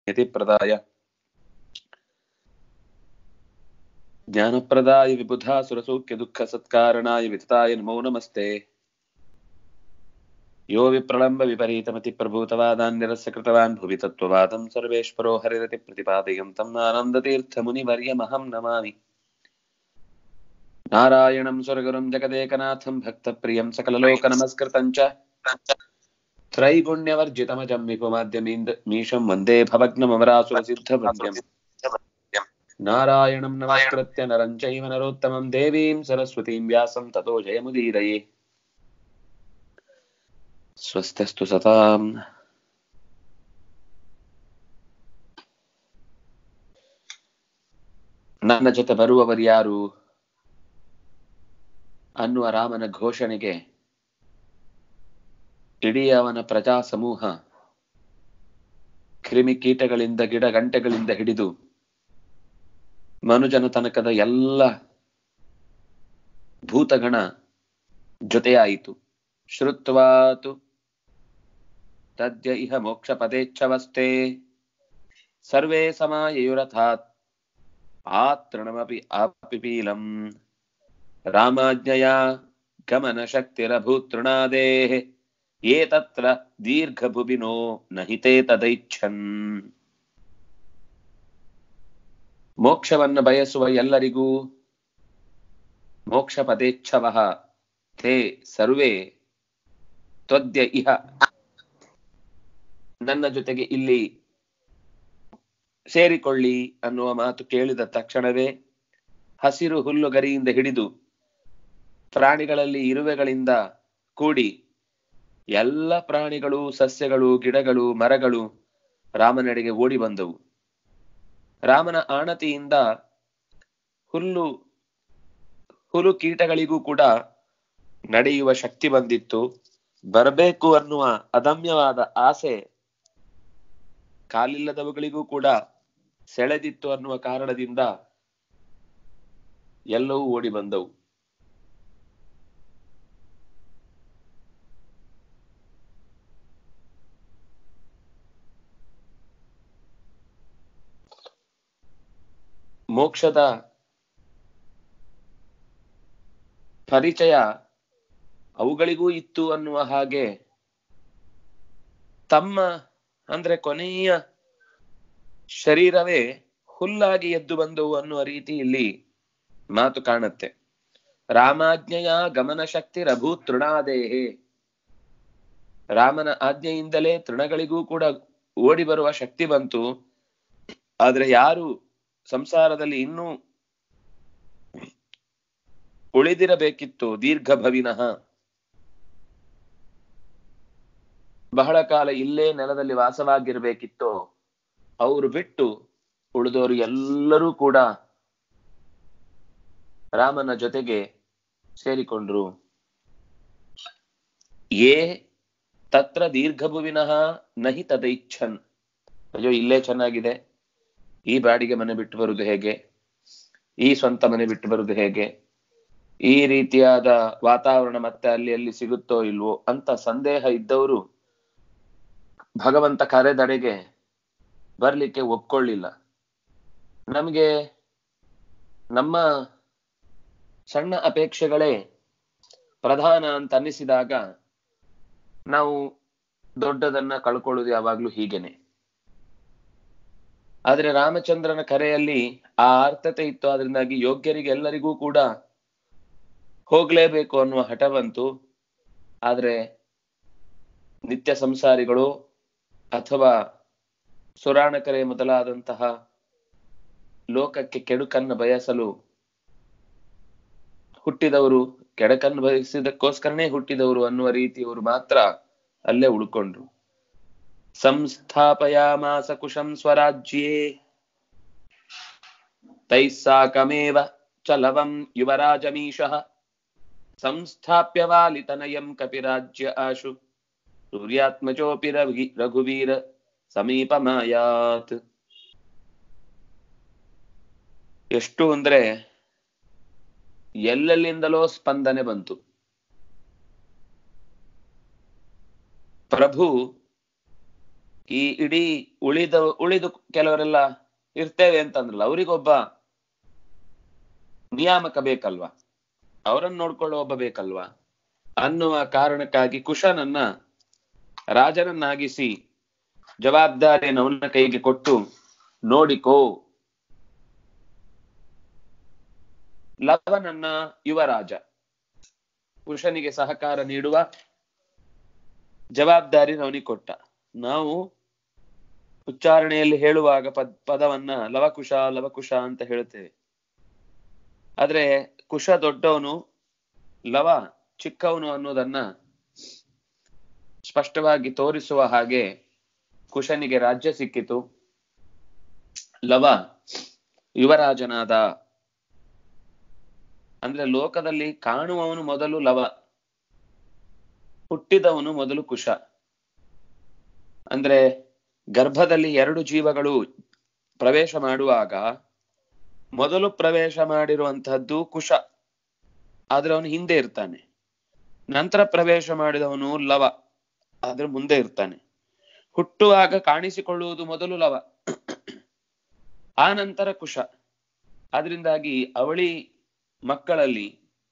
यतिप्रदाय ज्ञानप्रदाय विबुधा सुरसौख्यदुःखसत्कारणाय वितताय नमो नमस्ते यो विप्रलम्ब विपरीतमतिप्रभूतवादान् निरस्य कृतवान् भुवि तत्त्ववादं सर्वेश्वरो हरिरति प्रतिपादयन्तं आनन्दतीर्थमुनिवर्यमहं नमामि नारायणं स्वर्गुरुं जगदेकनाथं भक्तप्रियं सकललोकनमस्कृतं च त्रैगुण्यवर्जितमजं विपुमाद्यमीन्द् मीशं वन्दे भवग्नममरासुरसिद्धवन्द्यम् नारायणं नमस्कृत्य नरं चैव नरोत्तमं देवीं सरस्वतीं व्यासं ततो जयमुदीरये स्वस्त्यस्तु सताम् ನನ್ನ ಜೊತೆ ಬರುವವರ್ಯಾರು ಅನ್ನುವ ರಾಮನ ಘೋಷಣೆಗೆ ಇಡೀ ಅವನ ಪ್ರಜಾ ಸಮೂಹ ಕ್ರಿಮಿಕೀಟಗಳಿಂದ ಗಿಡ ಗಂಟೆಗಳಿಂದ ಹಿಡಿದು ಮನುಜನ ತನಕದ ಎಲ್ಲ ಭೂತಗಣ ಜೊತೆಯಾಯಿತು ಶ್ರುತ್ವಾತು ತದ್ಯ ಇಹ ಮೋಕ್ಷ ಪದೇಚ್ಛವಸ್ತೆ ಸರ್ವೇ ಸಮಾಯಯುರಥಾತ್ ಆತೃಣಮಪಿ ಆಪಿಪೀಲಂ ರಾಮಾಜ್ಞೆಯ ಗಮನ ಶಕ್ತಿರಭೂತೃಣಾದೇಃ ಯೇ ತತ್ರ ದೀರ್ಘಭುವಿನೋ ನಹಿತೇ ತದೈಚ್ಛನ್ ಮೋಕ್ಷವನ್ನು ಬಯಸುವ ಎಲ್ಲರಿಗೂ ಮೋಕ್ಷ ಪದೇಚ್ಛವ ತೇ ಸರ್ವೇ ತ್ವದ್ಯ ಇಹ ನನ್ನ ಜೊತೆಗೆ ಇಲ್ಲಿ ಸೇರಿಕೊಳ್ಳಿ ಅನ್ನುವ ಮಾತು ಕೇಳಿದ ತಕ್ಷಣವೇ ಹಸಿರು ಹುಲ್ಲುಗರಿಯಿಂದ ಹಿಡಿದು ಪ್ರಾಣಿಗಳಲ್ಲಿ ಇರುವೆಗಳಿಂದ ಕೂಡಿ ಎಲ್ಲ ಪ್ರಾಣಿಗಳು ಸಸ್ಯಗಳು ಗಿಡಗಳು ಮರಗಳು ರಾಮನೆಡೆಗೆ ಓಡಿ ಬಂದವು ರಾಮನ ಆಣತಿಯಿಂದ ಹುಲ್ಲು ಹುಲು ಕೀಟಗಳಿಗೂ ಕೂಡ ನಡೆಯುವ ಶಕ್ತಿ ಬಂದಿತ್ತು ಬರಬೇಕು ಅನ್ನುವ ಅದಮ್ಯವಾದ ಆಸೆ ಕಾಲಿಲ್ಲದವುಗಳಿಗೂ ಕೂಡ ಸೆಳೆದಿತ್ತು ಅನ್ನುವ ಕಾರಣದಿಂದ ಎಲ್ಲವೂ ಓಡಿ ಬಂದವು ಮೋಕ್ಷದ ಪರಿಚಯ ಅವುಗಳಿಗೂ ಇತ್ತು ಅನ್ನುವ ಹಾಗೆ ತಮ್ಮ ಅಂದ್ರೆ ಕೊನೆಯ ಶರೀರವೇ ಹುಲ್ಲಾಗಿ ಎದ್ದು ಬಂದವು ಅನ್ನುವ ರೀತಿಯಲ್ಲಿ ಮಾತು ಕಾಣುತ್ತೆ ರಾಮಾಜ್ಞೆಯ ಗಮನ ಶಕ್ತಿ ರಘು ತೃಣಾದೇಹೆ ರಾಮನ ಆಜ್ಞೆಯಿಂದಲೇ ತೃಣಗಳಿಗೂ ಕೂಡ ಓಡಿ ಬರುವ ಶಕ್ತಿ ಬಂತು ಆದ್ರೆ ಯಾರು ಸಂಸಾರದಲ್ಲಿ ಇನ್ನೂ ಉಳಿದಿರಬೇಕಿತ್ತು ದೀರ್ಘ ಭವಿನಃ ಬಹಳ ಕಾಲ ಇಲ್ಲೇ ನೆಲದಲ್ಲಿ ವಾಸವಾಗಿರ್ಬೇಕಿತ್ತು ಅವರು ಬಿಟ್ಟು ಉಳಿದವರು ಎಲ್ಲರೂ ಕೂಡ ರಾಮನ ಜೊತೆಗೆ ಸೇರಿಕೊಂಡ್ರು ಏ ತತ್ರ ದೀರ್ಘಭುವಿನಃ ನಹಿ ತದೈಚ್ಛನ್ ಅಯ್ಯೋ ಇಲ್ಲೇ ಚೆನ್ನಾಗಿದೆ ಈ ಬಾಡಿಗೆ ಮನೆ ಬಿಟ್ಟು ಬರುದು ಹೇಗೆ ಈ ಸ್ವಂತ ಮನೆ ಬಿಟ್ಟು ಬರುದು ಹೇಗೆ ಈ ರೀತಿಯಾದ ವಾತಾವರಣ ಮತ್ತೆ ಅಲ್ಲಿ ಅಲ್ಲಿ ಸಿಗುತ್ತೋ ಇಲ್ವೋ ಅಂತ ಸಂದೇಹ ಇದ್ದವರು ಭಗವಂತ ಕರೆದಡೆಗೆ ಬರ್ಲಿಕ್ಕೆ ಒಪ್ಕೊಳ್ಳಿಲ್ಲ ನಮಗೆ ನಮ್ಮ ಸಣ್ಣ ಅಪೇಕ್ಷೆಗಳೇ ಪ್ರಧಾನ ಅಂತ ಅನ್ನಿಸಿದಾಗ ನಾವು ದೊಡ್ಡದನ್ನ ಕಳ್ಕೊಳ್ಳೋದು ಯಾವಾಗ್ಲೂ ಹೀಗೇನೆ ಆದ್ರೆ ರಾಮಚಂದ್ರನ ಕರೆಯಲ್ಲಿ ಆ ಅರ್ಥತೆ ಇತ್ತು ಅದರಿಂದಾಗಿ ಯೋಗ್ಯರಿಗೆ ಎಲ್ಲರಿಗೂ ಕೂಡ ಹೋಗ್ಲೇಬೇಕು ಅನ್ನುವ ಹಠ ಬಂತು ಆದ್ರೆ ನಿತ್ಯ ಸಂಸಾರಿಗಳು ಅಥವಾ ಸುರಾಣಕರೆ ಮೊದಲಾದಂತಹ ಲೋಕಕ್ಕೆ ಕೆಡುಕನ್ನು ಬಯಸಲು ಹುಟ್ಟಿದವರು ಕೆಡಕನ್ನು ಬಯಸಿದಕ್ಕೋಸ್ಕರನೇ ಹುಟ್ಟಿದವರು ಅನ್ನುವ ರೀತಿಯವರು ಮಾತ್ರ ಅಲ್ಲೇ ಉಳ್ಕೊಂಡ್ರು ಸಂಸ್ಥಾಪಯಾಮಾಸ ಕುಶಂ ಸ್ವರಾಜ್ಯೇ ತೈಃ ಸಾಕಮೇವ ಚಲವಂ ಯುವರಾಜಮೀಶಃ ಸಂಸ್ಥಾಪ್ಯ ವಾಲಿತನಯಂ ಕಪಿರಾಜ್ಯ ಆಶು ಸೂರ್ಯಾತ್ಮಜೋಪಿ ರವಿ ರಘುವೀರ ಸಮೀಪಮಾಯಾತ್ ಎಷ್ಟು ಅಂದ್ರೆ ಎಲ್ಲೆಲ್ಲಿಂದಲೋ ಸ್ಪಂದನೆ ಬಂತು ಪ್ರಭು ಈ ಇಡೀ ಉಳಿದ ಉಳಿದು ಕೆಲವರೆಲ್ಲ ಇರ್ತೇವೆ ಅಂತಂದ್ರಲ್ಲ ಅವರಿಗೊಬ್ಬ ನಿಯಾಮಕ ಬೇಕಲ್ವಾ ಅವರನ್ನು ನೋಡ್ಕೊಳ್ಳೋ ಒಬ್ಬ ಬೇಕಲ್ವಾ ಅನ್ನುವ ಕಾರಣಕ್ಕಾಗಿ ಕುಶನನ್ನ ರಾಜನನ್ನಾಗಿಸಿ ಜವಾಬ್ದಾರಿಯನ್ನು ಅವನ ಕೈಗೆ ಕೊಟ್ಟು ನೋಡಿಕೋ ಲವನನ್ನ ಯುವರಾಜ ಕುಶನಿಗೆ ಸಹಕಾರ ನೀಡುವ ಜವಾಬ್ದಾರಿ ಅವನಿಗೆ ಕೊಟ್ಟ ನಾವು ಉಚ್ಚಾರಣೆಯಲ್ಲಿ ಹೇಳುವಾಗ ಪದ್ ಪದವನ್ನ ಲವಕುಶ ಲವಕುಶ ಅಂತ ಹೇಳ್ತೇವೆ ಆದ್ರೆ ಕುಶ ದೊಡ್ಡವನು ಲವ ಚಿಕ್ಕವನು ಅನ್ನೋದನ್ನ ಸ್ಪಷ್ಟವಾಗಿ ತೋರಿಸುವ ಹಾಗೆ ಕುಶನಿಗೆ ರಾಜ್ಯ ಸಿಕ್ಕಿತು ಲವ ಯುವರಾಜನಾದ ಅಂದ್ರೆ ಲೋಕದಲ್ಲಿ ಕಾಣುವವನು ಮೊದಲು ಲವ ಹುಟ್ಟಿದವನು ಮೊದಲು ಕುಶ ಅಂದ್ರೆ ಗರ್ಭದಲ್ಲಿ ಎರಡು ಜೀವಗಳು ಪ್ರವೇಶ ಮಾಡುವಾಗ ಮೊದಲು ಪ್ರವೇಶ ಮಾಡಿರುವಂತಹದ್ದು ಕುಶ ಆದ್ರೆ ಅವನು ಹಿಂದೆ ಇರ್ತಾನೆ ನಂತರ ಪ್ರವೇಶ ಮಾಡಿದವನು ಲವ ಆದ್ರೆ ಮುಂದೆ ಇರ್ತಾನೆ ಹುಟ್ಟುವಾಗ ಕಾಣಿಸಿಕೊಳ್ಳುವುದು ಮೊದಲು ಲವ ಆ ನಂತರ ಕುಶ ಆದ್ರಿಂದಾಗಿ ಅವಳಿ ಮಕ್ಕಳಲ್ಲಿ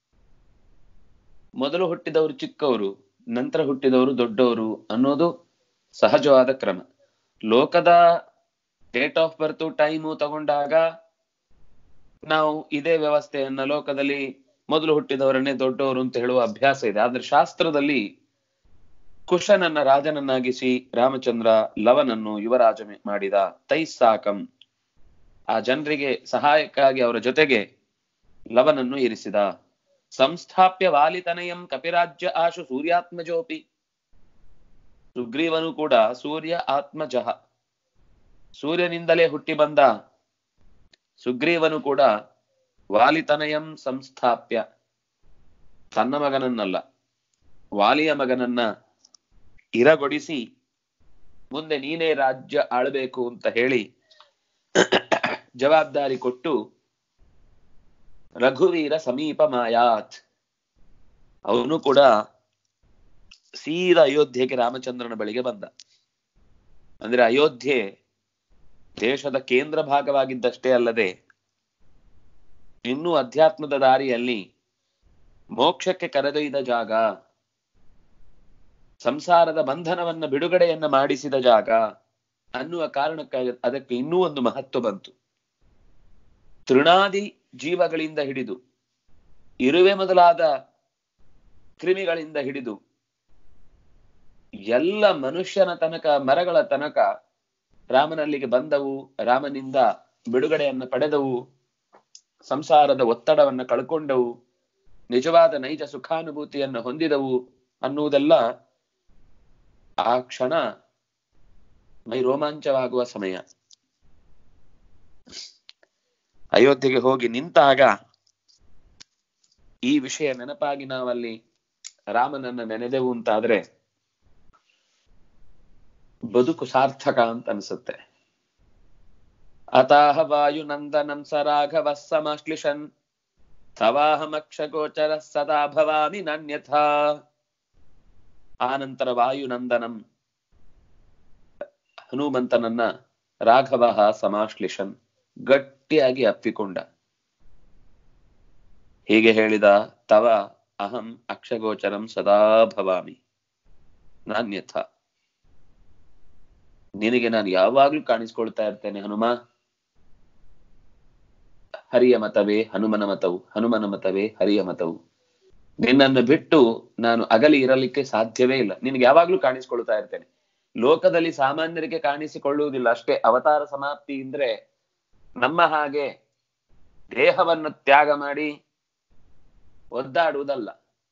ಮೊದಲು ಹುಟ್ಟಿದವರು ಚಿಕ್ಕವರು ನಂತರ ಹುಟ್ಟಿದವರು ದೊಡ್ಡವರು ಅನ್ನೋದು ಸಹಜವಾದ ಕ್ರಮ ಲೋಕದ ಡೇಟ್ ಆಫ್ ಬರ್ತ್ ಟೈಮು ತಗೊಂಡಾಗ ನಾವು ಇದೇ ವ್ಯವಸ್ಥೆಯನ್ನ ಲೋಕದಲ್ಲಿ ಮೊದಲು ಹುಟ್ಟಿದವರನ್ನೇ ದೊಡ್ಡವರು ಅಂತ ಹೇಳುವ ಅಭ್ಯಾಸ ಇದೆ ಆದ್ರೆ ಶಾಸ್ತ್ರದಲ್ಲಿ ಕುಶನನ್ನ ರಾಜನನ್ನಾಗಿಸಿ ರಾಮಚಂದ್ರ ಲವನನ್ನು ಯುವರಾಜ ಮಾಡಿದ ತೈಸಾಕಂ ಆ ಜನರಿಗೆ ಸಹಾಯಕ್ಕಾಗಿ ಅವರ ಜೊತೆಗೆ ಲವನನ್ನು ಇರಿಸಿದ ಸಂಸ್ಥಾಪ್ಯ ವಾಲಿತನಯಂ ಕಪಿರಾಜ್ಯ ಆಶು ಸೂರ್ಯಾತ್ಮಜೋಪಿ ಸುಗ್ರೀವನು ಕೂಡ ಸೂರ್ಯ ಆತ್ಮಜಃ ಸೂರ್ಯನಿಂದಲೇ ಹುಟ್ಟಿ ಬಂದ ಸುಗ್ರೀವನು ಕೂಡ ವಾಲಿತನಯಂ ಸಂಸ್ಥಾಪ್ಯ ತನ್ನ ಮಗನನ್ನಲ್ಲ ವಾಲಿಯ ಮಗನನ್ನ ಇರಗೊಡಿಸಿ ಮುಂದೆ ನೀನೇ ರಾಜ್ಯ ಆಳ್ಬೇಕು ಅಂತ ಹೇಳಿ ಜವಾಬ್ದಾರಿ ಕೊಟ್ಟು ರಘುವೀರ ಸಮೀಪ ಮಾಯಾತ್ ಅವನು ಕೂಡ ಸೀದಾ ಅಯೋಧ್ಯೆಗೆ ರಾಮಚಂದ್ರನ ಬಳಿಗೆ ಬಂದ ಅಂದ್ರೆ ಅಯೋಧ್ಯೆ ದೇಶದ ಕೇಂದ್ರ ಭಾಗವಾಗಿದ್ದಷ್ಟೇ ಅಲ್ಲದೆ ಇನ್ನೂ ಅಧ್ಯಾತ್ಮದ ದಾರಿಯಲ್ಲಿ ಮೋಕ್ಷಕ್ಕೆ ಕರೆದೊಯ್ದ ಜಾಗ ಸಂಸಾರದ ಬಂಧನವನ್ನ ಬಿಡುಗಡೆಯನ್ನ ಮಾಡಿಸಿದ ಜಾಗ ಅನ್ನುವ ಕಾರಣಕ್ಕಾಗಿ ಅದಕ್ಕೆ ಇನ್ನೂ ಒಂದು ಮಹತ್ವ ಬಂತು ತೃಣಾದಿ ಜೀವಗಳಿಂದ ಹಿಡಿದು ಇರುವೆ ಮೊದಲಾದ ಕ್ರಿಮಿಗಳಿಂದ ಹಿಡಿದು ಎಲ್ಲ ಮನುಷ್ಯನ ತನಕ ಮರಗಳ ತನಕ ರಾಮನಲ್ಲಿಗೆ ಬಂದವು ರಾಮನಿಂದ ಬಿಡುಗಡೆಯನ್ನ ಪಡೆದವು ಸಂಸಾರದ ಒತ್ತಡವನ್ನ ಕಳ್ಕೊಂಡವು ನಿಜವಾದ ನೈಜ ಸುಖಾನುಭೂತಿಯನ್ನ ಹೊಂದಿದವು ಅನ್ನುವುದೆಲ್ಲ ಆ ಕ್ಷಣ ಮೈ ರೋಮಾಂಚವಾಗುವ ಸಮಯ ಅಯೋಧ್ಯೆಗೆ ಹೋಗಿ ನಿಂತಾಗ ಈ ವಿಷಯ ನೆನಪಾಗಿ ನಾವಲ್ಲಿ ರಾಮನನ್ನ ನೆನೆದೆವು ಅಂತಾದ್ರೆ ಬದುಕು ಸಾರ್ಥಕ ಅಂತ ಅನ್ಸುತ್ತೆ ಅತಾಹ ವಾಯುನಂದನಂ ಸ ರಾಘವ ಸಮಶ್ಲಿಷನ್ ಸವಾಹಮಕ್ಷಗೋಚರ ಸದಾ ಭವಾಮಿ ನಾನ್ಯಥಾ ಆನಂತರ ವಾಯುನಂದನಂ ಹನುಮಂತನನ್ನ ರಾಘವ ಸಮಾಶ್ಲಿಷನ್ ಗಟ್ಟಿಯಾಗಿ ಅಪ್ಪಿಕೊಂಡ ಹೀಗೆ ಹೇಳಿದ ತವ ಅಹಂ ಅಕ್ಷಗೋಚರಂ ಸದಾ ಭವಾಮಿ ನಾನ್ಯಥ ನಿನಗೆ ನಾನು ಯಾವಾಗ್ಲೂ ಕಾಣಿಸ್ಕೊಳ್ತಾ ಇರ್ತೇನೆ ಹನುಮ ಹರಿಯ ಮತವೇ ಹನುಮನ ಮತವು ಹನುಮನ ಮತವೇ ಹರಿಯ ಮತವು ನಿನ್ನನ್ನು ಬಿಟ್ಟು ನಾನು ಅಗಲಿ ಇರಲಿಕ್ಕೆ ಸಾಧ್ಯವೇ ಇಲ್ಲ ನಿನಗೆ ಯಾವಾಗ್ಲೂ ಕಾಣಿಸ್ಕೊಳ್ತಾ ಇರ್ತೇನೆ ಲೋಕದಲ್ಲಿ ಸಾಮಾನ್ಯರಿಗೆ ಕಾಣಿಸಿಕೊಳ್ಳುವುದಿಲ್ಲ ಅಷ್ಟೇ ಅವತಾರ ಸಮಾಪ್ತಿ ಅಂದ್ರೆ ನಮ್ಮ ಹಾಗೆ ದೇಹವನ್ನು ತ್ಯಾಗ ಮಾಡಿ ಒದ್ದಾಡುವುದಲ್ಲ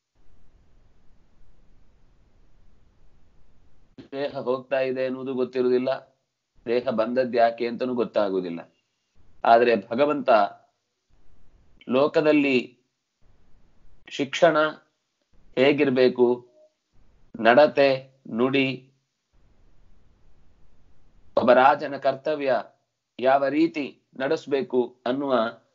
ದೇಹ ಹೋಗ್ತಾ ಇದೆ ಎನ್ನುವುದು ಗೊತ್ತಿರುವುದಿಲ್ಲ ದೇಹ ಬಂದದ್ದು ಯಾಕೆ ಅಂತನೂ ಗೊತ್ತಾಗುವುದಿಲ್ಲ ಆದ್ರೆ ಭಗವಂತ ಲೋಕದಲ್ಲಿ ಶಿಕ್ಷಣ ಹೇಗಿರ್ಬೇಕು ನಡತೆ ನುಡಿ ಒಬ್ಬ ರಾಜನ ಕರ್ತವ್ಯ ಯಾವ ರೀತಿ ನಡೆಸಬೇಕು ಅನ್ನುವ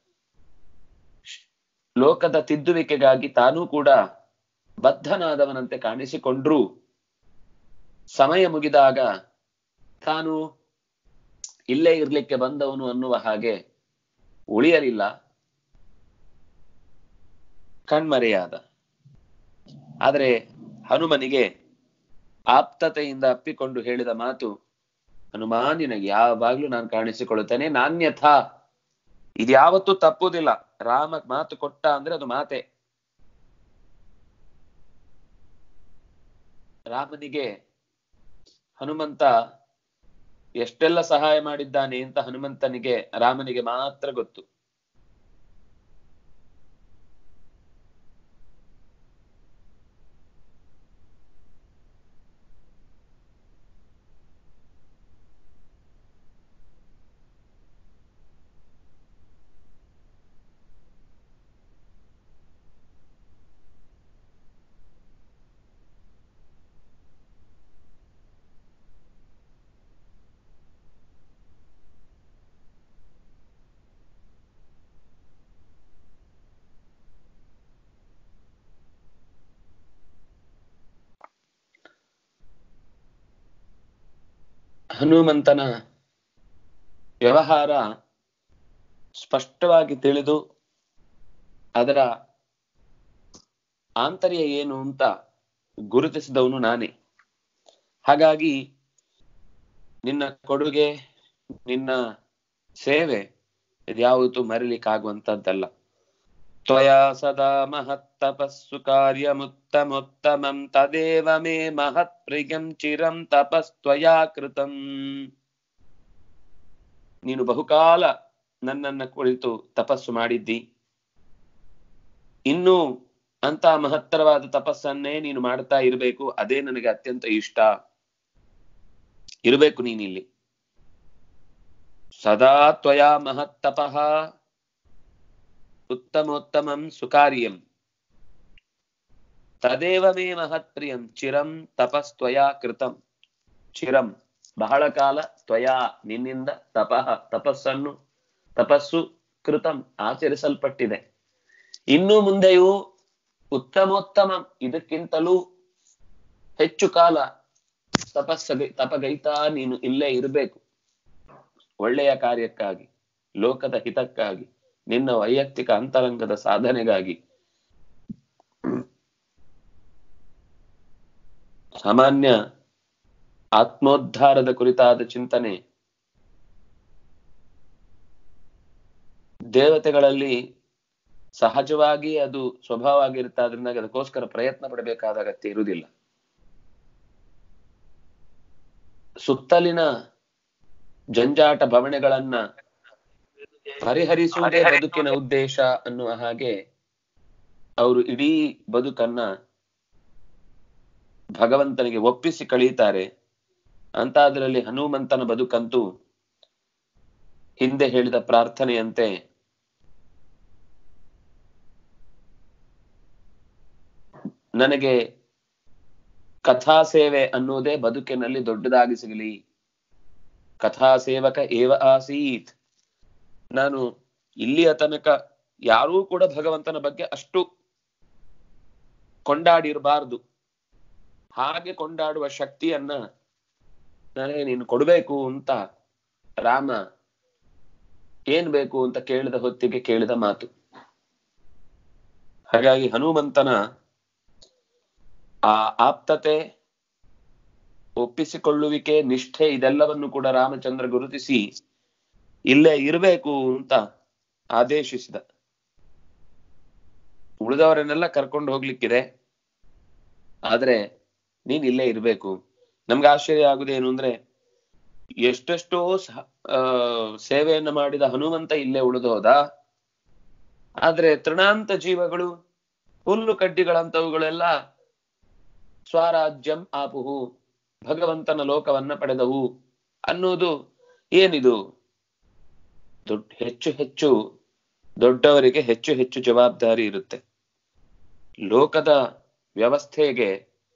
ಲೋಕದ ತಿದ್ದುವಿಕೆಗಾಗಿ ತಾನೂ ಕೂಡ ಬದ್ಧನಾದವನಂತೆ ಕಾಣಿಸಿಕೊಂಡ್ರೂ ಸಮಯ ಮುಗಿದಾಗ ತಾನು ಇಲ್ಲೇ ಇರ್ಲಿಕ್ಕೆ ಬಂದವನು ಅನ್ನುವ ಹಾಗೆ ಉಳಿಯಲಿಲ್ಲ ಕಣ್ಮರೆಯಾದ ಆದರೆ ಹನುಮನಿಗೆ ಆಪ್ತತೆಯಿಂದ ಅಪ್ಪಿಕೊಂಡು ಹೇಳಿದ ಮಾತು ಹನುಮ ನಿನಗೆ ಯಾವಾಗ್ಲೂ ನಾನು ಕಾಣಿಸಿಕೊಳ್ಳುತ್ತೇನೆ ನಾನ್ಯಥಾ ಇದ್ಯಾವತ್ತೂ ತಪ್ಪುದಿಲ್ಲ ರಾಮ ಮಾತು ಕೊಟ್ಟ ಅಂದ್ರೆ ಅದು ಮಾತೆ ರಾಮನಿಗೆ ಹನುಮಂತ ಎಷ್ಟೆಲ್ಲ ಸಹಾಯ ಮಾಡಿದ್ದಾನೆ ಅಂತ ಹನುಮಂತನಿಗೆ ರಾಮನಿಗೆ ಮಾತ್ರ ಗೊತ್ತು ಹನುಮಂತನ ವ್ಯವಹಾರ ಸ್ಪಷ್ಟವಾಗಿ ತಿಳಿದು ಅದರ ಆಂತರ್ಯ ಏನು ಅಂತ ಗುರುತಿಸಿದವನು ನಾನೇ ಹಾಗಾಗಿ ನಿನ್ನ ಕೊಡುಗೆ ನಿನ್ನ ಸೇವೆ ಇದ್ಯಾವತ್ತೂ ಮರಿಲಿಕ್ಕಾಗುವಂತದ್ದಲ್ಲ ತ್ವಯಾ ಸದಾ ಮಹತ್ತಪಸ್ಸು ಕಾರ್ಯಮುತ್ತಮೋತ್ತಮಂ ತದೇವ ಮೇ ಮಹತ್ ಪ್ರಿಯಂ ಚಿರಂ ತಪಸ್ತ್ವಯಾ ಕೃತಂ ನೀನು ಬಹುಕಾಲ ನನ್ನನ್ನ ಕುರಿತು ತಪಸ್ಸು ಮಾಡಿದ್ದಿ ಇನ್ನೂ ಅಂತ ಮಹತ್ತರವಾದ ತಪಸ್ಸನ್ನೇ ನೀನು ಮಾಡ್ತಾ ಇರಬೇಕು ಅದೇ ನನಗೆ ಅತ್ಯಂತ ಇಷ್ಟ ಇರಬೇಕು ನೀನಿಲ್ಲಿ ಸದಾ ತ್ವಯಾ ಮಹತ್ತಪಃ ಉತ್ತಮೋತ್ತಮಂ ಸುಕಾರ್ಯಂ ತದೇವ ಮೇ ಮಹತ್ಪ್ರಿಯಂ ಚಿರಂ ತಪಸ್ತ್ವಯಾ ಕೃತಂ ಚಿರಂ ಬಹಳ ಕಾಲ ತ್ವಯಾ ನಿನ್ನಿಂದ ತಪಃ ತಪಸ್ಸನ್ನು ತಪಸ್ಸು ಕೃತಂ ಆಚರಿಸಲ್ಪಟ್ಟಿದೆ ಇನ್ನು ಮುಂದೆಯೂ ಉತ್ತಮೋತ್ತಮ ಇದಕ್ಕಿಂತಲೂ ಹೆಚ್ಚು ಕಾಲ ತಪಸ್ಸಗೆ ತಪಗೈತಾ ನೀನು ಇಲ್ಲೇ ಇರಬೇಕು ಒಳ್ಳೆಯ ಕಾರ್ಯಕ್ಕಾಗಿ ಲೋಕದ ಹಿತಕ್ಕಾಗಿ ನಿನ್ನ ವೈಯಕ್ತಿಕ ಅಂತರಂಗದ ಸಾಧನೆಗಾಗಿ ಸಾಮಾನ್ಯ ಆತ್ಮೋದ್ಧಾರದ ಕುರಿತಾದ ಚಿಂತನೆ ದೇವತೆಗಳಲ್ಲಿ ಸಹಜವಾಗಿ ಅದು ಸ್ವಭಾವ ಆಗಿರುತ್ತೆ ಆದ್ರಿಂದ ಅದಕ್ಕೋಸ್ಕರ ಪ್ರಯತ್ನ ಪಡಬೇಕಾದ ಅಗತ್ಯ ಇರುವುದಿಲ್ಲ ಸುತ್ತಲಿನ ಜಂಜಾಟ ಭವಣೆಗಳನ್ನ ಪರಿಹರಿಸುವುದೇ ಬದುಕಿನ ಉದ್ದೇಶ ಅನ್ನುವ ಹಾಗೆ ಅವರು ಇಡೀ ಬದುಕನ್ನ ಭಗವಂತನಿಗೆ ಒಪ್ಪಿಸಿ ಕಳೀತಾರೆ ಅಂತಾದ್ರಲ್ಲಿ ಹನುಮಂತನ ಬದುಕಂತೂ ಹಿಂದೆ ಹೇಳಿದ ಪ್ರಾರ್ಥನೆಯಂತೆ ನನಗೆ ಕಥಾ ಸೇವೆ ಅನ್ನುವುದೇ ಬದುಕಿನಲ್ಲಿ ದೊಡ್ಡದಾಗಿ ಸಿಗಲಿ ಕಥಾ ಸೇವಕ ಏವ ಆಸೀತ್ ನಾನು ಇಲ್ಲಿಯ ತನಕ ಯಾರೂ ಕೂಡ ಭಗವಂತನ ಬಗ್ಗೆ ಅಷ್ಟು ಕೊಂಡಾಡಿರಬಾರದು ಹಾಗೆ ಕೊಂಡಾಡುವ ಶಕ್ತಿಯನ್ನ ನನಗೆ ನೀನು ಕೊಡಬೇಕು ಅಂತ ರಾಮ ಏನ್ ಬೇಕು ಅಂತ ಕೇಳಿದ ಹೊತ್ತಿಗೆ ಕೇಳಿದ ಮಾತು ಹಾಗಾಗಿ ಹನುಮಂತನ ಆ ಆಪ್ತತೆ ಒಪ್ಪಿಸಿಕೊಳ್ಳುವಿಕೆ ನಿಷ್ಠೆ ಇದೆಲ್ಲವನ್ನು ಕೂಡ ರಾಮಚಂದ್ರ ಗುರುತಿಸಿ ಇಲ್ಲೇ ಇರಬೇಕು ಅಂತ ಆದೇಶಿಸಿದ ಉಳಿದವರನ್ನೆಲ್ಲ ಕರ್ಕೊಂಡು ಹೋಗ್ಲಿಕ್ಕಿದೆ ಆದ್ರೆ ನೀನ್ ಇಲ್ಲೇ ಇರ್ಬೇಕು ನಮ್ಗೆ ಆಶ್ಚರ್ಯ ಆಗುದೇನು ಅಂದ್ರೆ ಎಷ್ಟೆಷ್ಟೋ ಆ ಸೇವೆಯನ್ನ ಮಾಡಿದ ಹನುಮಂತ ಇಲ್ಲೇ ಉಳಿದು ಹೋದ ಆದ್ರೆ ತೃಣಾಂತ ಜೀವಗಳು ಹುಲ್ಲು ಕಡ್ಡಿಗಳಂತವುಗಳೆಲ್ಲ ಸ್ವರಾಜ್ಯಂ ಆಪುಹು ಭಗವಂತನ ಲೋಕವನ್ನ ಪಡೆದವು ಅನ್ನುವುದು ಏನಿದು ದೊಡ್ಡ ಹೆಚ್ಚು ಹೆಚ್ಚು ದೊಡ್ಡವರಿಗೆ ಹೆಚ್ಚು ಹೆಚ್ಚು ಜವಾಬ್ದಾರಿ ಇರುತ್ತೆ ಲೋಕದ ವ್ಯವಸ್ಥೆಗೆ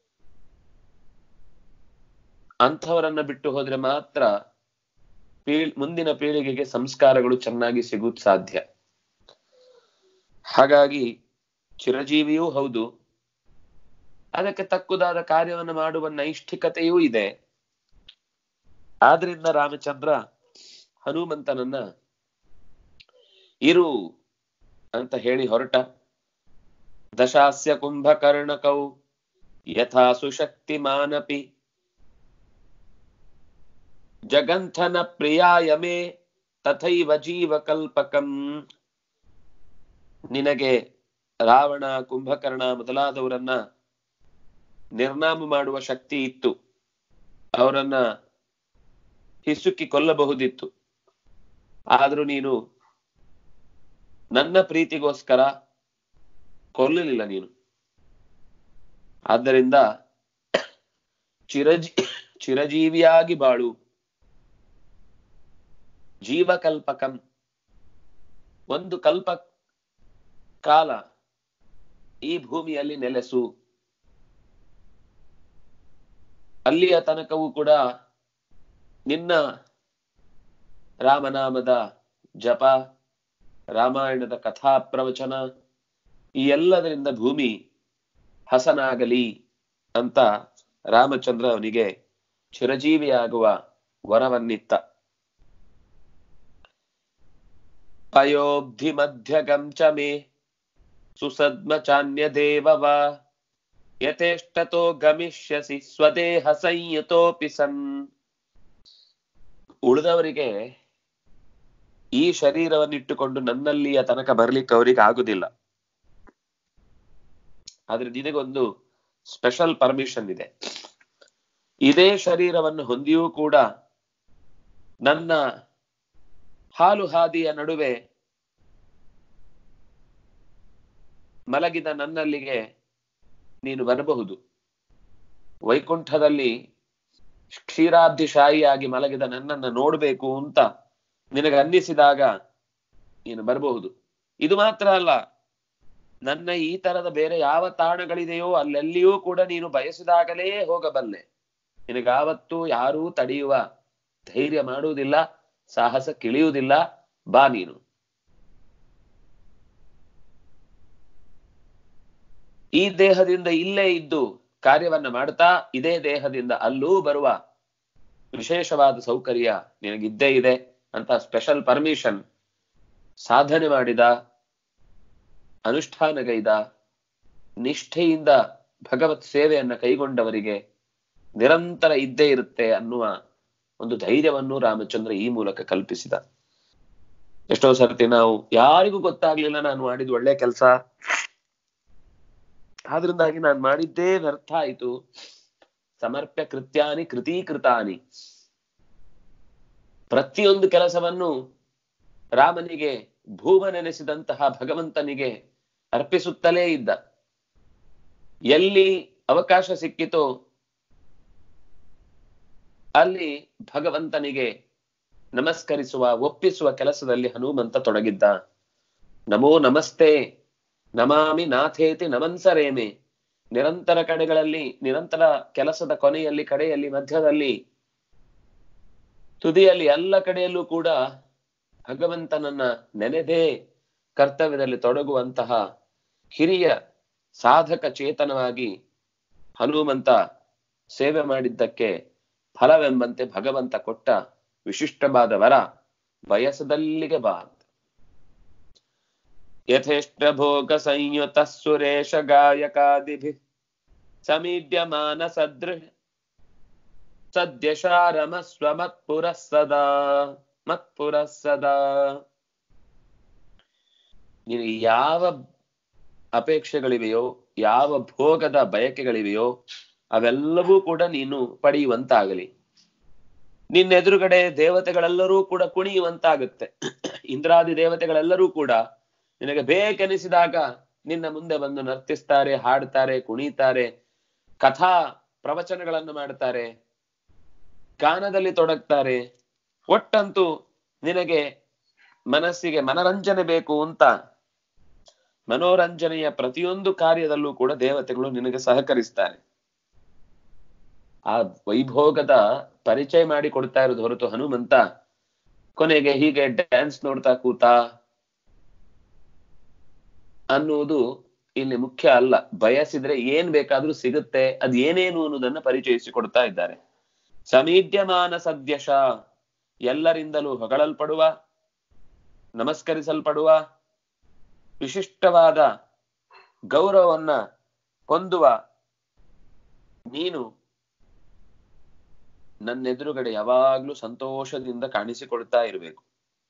ಅಂಥವರನ್ನ ಬಿಟ್ಟು ಹೋದ್ರೆ ಮಾತ್ರ ಪೀಳ್ ಮುಂದಿನ ಪೀಳಿಗೆಗೆ ಸಂಸ್ಕಾರಗಳು ಚೆನ್ನಾಗಿ ಸಿಗುವುದು ಸಾಧ್ಯ ಹಾಗಾಗಿ ಚಿರಜೀವಿಯೂ ಹೌದು ಅದಕ್ಕೆ ತಕ್ಕುದಾದ ಕಾರ್ಯವನ್ನು ಮಾಡುವ ನೈಷ್ಠಿಕತೆಯೂ ಇದೆ ಆದ್ರಿಂದ ರಾಮಚಂದ್ರ ಹನುಮಂತನನ್ನ ಇರು ಅಂತ ಹೇಳಿ ಹೊರಟ ದಶಾಸ್ಯ ಕುಂಭಕರ್ಣಕೌ ಯಥಾ ಸುಶಕ್ತಿಮಾನಪಿ ಜಗಂಥನ ಪ್ರಿಯಾಯ ಮೇ ತಥೈವ ಜೀವಕಲ್ಪಕಂ ನಿನಗೆ ರಾವಣ ಕುಂಭಕರ್ಣ ಮೊದಲಾದವರನ್ನ ನಿರ್ನಾಮ ಮಾಡುವ ಶಕ್ತಿ ಇತ್ತು ಅವರನ್ನ ಹಿಸುಕಿ ಕೊಲ್ಲಬಹುದಿತ್ತು ಆದ್ರೂ ನೀನು ನನ್ನ ಪ್ರೀತಿಗೋಸ್ಕರ ಕೊಲ್ಲಲಿಲ್ಲ ನೀನು ಆದ್ದರಿಂದ ಚಿರಜಿ ಚಿರಜೀವಿಯಾಗಿ ಬಾಳು ಜೀವಕಲ್ಪಕಂ ಒಂದು ಕಲ್ಪ ಕಾಲ ಈ ಭೂಮಿಯಲ್ಲಿ ನೆಲೆಸು ಅಲ್ಲಿಯ ತನಕವೂ ಕೂಡ ನಿನ್ನ ರಾಮನಾಮದ ಜಪ ರಾಮಾಯಣದ ಕಥಾ ಪ್ರವಚನ ಈ ಎಲ್ಲದರಿಂದ ಭೂಮಿ ಹಸನಾಗಲಿ ಅಂತ ರಾಮಚಂದ್ರ ಅವನಿಗೆ ಚಿರಜೀವಿಯಾಗುವ ವರವನ್ನಿತ್ತ ಪಯೋಬ್ಧಿ ಮಧ್ಯಗಂ ಚ ಮೇ ಸುಸದ್ಮ ಚಾನ್ಯ ದೇವವ ಯಥೇಷ್ಟತೋ ಗಮಿಷ್ಯಸಿ ಸ್ವದೇಹ ಸಂಯುತೋಪಿ ಸನ್ ಉಳಿದವರಿಗೆ ಈ ಶರೀರವನ್ನಿಟ್ಟುಕೊಂಡು ನನ್ನಲ್ಲಿಯ ತನಕ ಬರ್ಲಿಕ್ಕೆ ಅವರಿಗೆ ಆಗುದಿಲ್ಲ ಆದ್ರೆ ನಿನಗೊಂದು ಸ್ಪೆಷಲ್ ಪರ್ಮಿಷನ್ ಇದೆ ಇದೇ ಶರೀರವನ್ನು ಹೊಂದಿಯೂ ಕೂಡ ನನ್ನ ಹಾಲು ಹಾದಿಯ ನಡುವೆ ಮಲಗಿದ ನನ್ನಲ್ಲಿಗೆ ನೀನು ಬರಬಹುದು ವೈಕುಂಠದಲ್ಲಿ ಕ್ಷೀರಾಬ್ಧಿಶಾಹಿಯಾಗಿ ಮಲಗಿದ ನನ್ನನ್ನ ನೋಡ್ಬೇಕು ಅಂತ ನಿನಗೆ ಅನ್ನಿಸಿದಾಗ ನೀನು ಬರಬಹುದು ಇದು ಮಾತ್ರ ಅಲ್ಲ ನನ್ನ ಈ ತರದ ಬೇರೆ ಯಾವ ತಾಣಗಳಿದೆಯೋ ಅಲ್ಲೆಲ್ಲಿಯೂ ಕೂಡ ನೀನು ಬಯಸಿದಾಗಲೇ ಹೋಗಬಲ್ಲೆ ನಿನಗಾವತ್ತೂ ಯಾರೂ ತಡೆಯುವ ಧೈರ್ಯ ಮಾಡುವುದಿಲ್ಲ ಸಾಹಸ ಕಿಳಿಯುವುದಿಲ್ಲ ಬಾ ನೀನು ಈ ದೇಹದಿಂದ ಇಲ್ಲೇ ಇದ್ದು ಕಾರ್ಯವನ್ನ ಮಾಡ್ತಾ ಇದೇ ದೇಹದಿಂದ ಅಲ್ಲೂ ಬರುವ ವಿಶೇಷವಾದ ಸೌಕರ್ಯ ನಿನಗಿದ್ದೇ ಇದೆ ಅಂತ ಸ್ಪೆಷಲ್ ಪರ್ಮಿಷನ್ ಸಾಧನೆ ಮಾಡಿದ ಅನುಷ್ಠಾನಗೈದ ನಿಷ್ಠೆಯಿಂದ ಭಗವತ್ ಸೇವೆಯನ್ನ ಕೈಗೊಂಡವರಿಗೆ ನಿರಂತರ ಇದ್ದೇ ಇರುತ್ತೆ ಅನ್ನುವ ಒಂದು ಧೈರ್ಯವನ್ನು ರಾಮಚಂದ್ರ ಈ ಮೂಲಕ ಕಲ್ಪಿಸಿದ ಎಷ್ಟೋ ಸರ್ತಿ ನಾವು ಯಾರಿಗೂ ಗೊತ್ತಾಗ್ಲಿಲ್ಲ ನಾನು ಮಾಡಿದ ಒಳ್ಳೆ ಕೆಲಸ ಆದ್ರಿಂದಾಗಿ ನಾನು ಮಾಡಿದ್ದೇ ವ್ಯರ್ಥ ಆಯಿತು ಸಮರ್ಪ್ಯ ಕೃತ್ಯಾನಿ ಕೃತೀಕೃತಾನಿ ಪ್ರತಿಯೊಂದು ಕೆಲಸವನ್ನು ರಾಮನಿಗೆ ಭೂಮ ನೆನೆಸಿದಂತಹ ಭಗವಂತನಿಗೆ ಅರ್ಪಿಸುತ್ತಲೇ ಇದ್ದ ಎಲ್ಲಿ ಅವಕಾಶ ಸಿಕ್ಕಿತೋ ಅಲ್ಲಿ ಭಗವಂತನಿಗೆ ನಮಸ್ಕರಿಸುವ ಒಪ್ಪಿಸುವ ಕೆಲಸದಲ್ಲಿ ಹನುಮಂತ ತೊಡಗಿದ್ದ ನಮೋ ನಮಸ್ತೆ ನಮಾಮಿ ನಾಥೇತಿ ನಮನ್ಸರೇಮೆ ನಿರಂತರ ಕಡೆಗಳಲ್ಲಿ ನಿರಂತರ ಕೆಲಸದ ಕೊನೆಯಲ್ಲಿ ಕಡೆಯಲ್ಲಿ ಮಧ್ಯದಲ್ಲಿ ತುದಿಯಲ್ಲಿ ಎಲ್ಲ ಕಡೆಯಲ್ಲೂ ಕೂಡ ಭಗವಂತನನ್ನ ನೆನೆದೇ ಕರ್ತವ್ಯದಲ್ಲಿ ತೊಡಗುವಂತಹ ಹಿರಿಯ ಸಾಧಕ ಚೇತನವಾಗಿ ಹನುಮಂತ ಸೇವೆ ಮಾಡಿದ್ದಕ್ಕೆ ಫಲವೆಂಬಂತೆ ಭಗವಂತ ಕೊಟ್ಟ ವಿಶಿಷ್ಟವಾದ ವರ ಬಯಸದಲ್ಲಿಗೆ ಬಾ ಯಥೇಷ್ಟ ಭೋಗ ಸಂಯುತ ಸುರೇಶ ಗಾಯಕಾದಿಭಿ ಸಮೀಡ್ಯಮಾನ ಸದೃಶ ಸದ್ಯಶಾರಮಸ್ವ ಮತ್ಪುರಃ ಸದಾ ಮತ್ಪುರಃ ಸದಾ ನೀನು ಯಾವ ಅಪೇಕ್ಷೆಗಳಿವೆಯೋ ಯಾವ ಭೋಗದ ಬಯಕೆಗಳಿವೆಯೋ ಅವೆಲ್ಲವೂ ಕೂಡ ನೀನು ಪಡೆಯುವಂತಾಗಲಿ ನಿನ್ನೆದುರುಗಡೆ ದೇವತೆಗಳೆಲ್ಲರೂ ಕೂಡ ಕುಣಿಯುವಂತಾಗುತ್ತೆ ಇಂದ್ರಾದಿ ದೇವತೆಗಳೆಲ್ಲರೂ ಕೂಡ ನಿನಗೆ ಬೇಕೆನಿಸಿದಾಗ ನಿನ್ನ ಮುಂದೆ ಬಂದು ನರ್ತಿಸ್ತಾರೆ ಹಾಡ್ತಾರೆ ಕುಣಿತಾರೆ ಕಥಾ ಪ್ರವಚನಗಳನ್ನು ಮಾಡ್ತಾರೆ ಗಾನದಲ್ಲಿ ತೊಡಗ್ತಾರೆ ಒಟ್ಟಂತೂ ನಿನಗೆ ಮನಸ್ಸಿಗೆ ಮನರಂಜನೆ ಬೇಕು ಅಂತ ಮನೋರಂಜನೆಯ ಪ್ರತಿಯೊಂದು ಕಾರ್ಯದಲ್ಲೂ ಕೂಡ ದೇವತೆಗಳು ನಿನಗೆ ಸಹಕರಿಸ್ತಾರೆ ಆ ವೈಭೋಗದ ಪರಿಚಯ ಮಾಡಿ ಕೊಡ್ತಾ ಇರೋದು ಹೊರತು ಹನುಮಂತ ಕೊನೆಗೆ ಹೀಗೆ ಡ್ಯಾನ್ಸ್ ನೋಡ್ತಾ ಕೂತ ಅನ್ನುವುದು ಇಲ್ಲಿ ಮುಖ್ಯ ಅಲ್ಲ ಬಯಸಿದ್ರೆ ಏನ್ ಬೇಕಾದ್ರೂ ಸಿಗುತ್ತೆ ಅದ್ ಏನೇನು ಅನ್ನೋದನ್ನ ಪರಿಚಯಿಸಿ ಕೊಡ್ತಾ ಇದ್ದಾರೆ ಸಮೀಡ್ಯಮಾನ ಸದ್ಯಶ ಎಲ್ಲರಿಂದಲೂ ಹೊಗಳಲ್ಪಡುವ ನಮಸ್ಕರಿಸಲ್ಪಡುವ ವಿಶಿಷ್ಟವಾದ ಗೌರವವನ್ನ ಹೊಂದುವ ನೀನು ನನ್ನೆದುರುಗಡೆ ಯಾವಾಗ್ಲೂ ಸಂತೋಷದಿಂದ ಕಾಣಿಸಿಕೊಳ್ತಾ ಇರಬೇಕು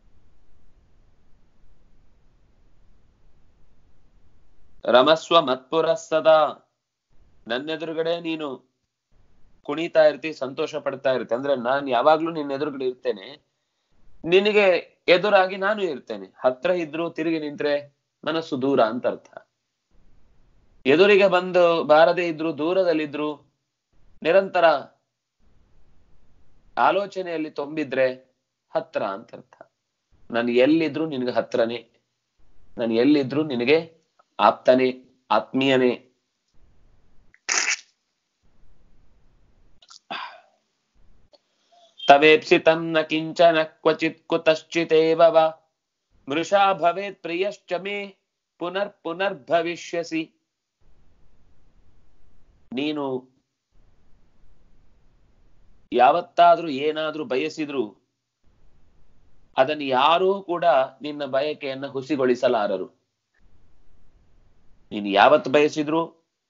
ರಮಸ್ವ ಮತ್ಪುರ ಸದಾ ನನ್ನೆದುರುಗಡೆ ನೀನು ಕುಣಿತಾ ಇರ್ತಿ ಸಂತೋಷ ಪಡ್ತಾ ಇರ್ತಿ ಅಂದ್ರೆ ನಾನ್ ಯಾವಾಗ್ಲೂ ನಿನ್ನ ಎದುರುಗಡೆ ಇರ್ತೇನೆ ನಿನಗೆ ಎದುರಾಗಿ ನಾನು ಇರ್ತೇನೆ ಹತ್ರ ಇದ್ರು ತಿರುಗಿ ನಿಂತ್ರೆ ಮನಸ್ಸು ದೂರ ಅಂತ ಅರ್ಥ ಎದುರಿಗೆ ಬಂದು ಬಾರದೇ ಇದ್ರು ದೂರದಲ್ಲಿದ್ರು ನಿರಂತರ ಆಲೋಚನೆಯಲ್ಲಿ ತುಂಬಿದ್ರೆ ಹತ್ರ ಅಂತ ಅರ್ಥ ನಾನು ಎಲ್ಲಿದ್ರು ನಿನಗೆ ಹತ್ರನೇ ನಾನು ಎಲ್ಲಿದ್ರು ನಿನಗೆ ಆಪ್ತನೇ ಆತ್ಮೀಯನೇ ತವೇಪ್ಸಿತಂ ನ ಕಿಂಚನ ಕ್ವಚಿತ್ ಕುತಶ್ಚಿತೇವ ವಾ ಮೃಷಾ ಭವೇತ್ ಪ್ರಿಯಶ್ಚ ಮೇ ಪುನರ್ ಪುನರ್ಭವಿಷ್ಯಸಿ ನೀನು ಯಾವತ್ತಾದ್ರೂ ಏನಾದ್ರೂ ಬಯಸಿದ್ರು ಅದನ್ನು ಯಾರೂ ಕೂಡ ನಿನ್ನ ಬಯಕೆಯನ್ನ ಹುಸಿಗೊಳಿಸಲಾರರು ನೀನು ಯಾವತ್ತು ಬಯಸಿದ್ರು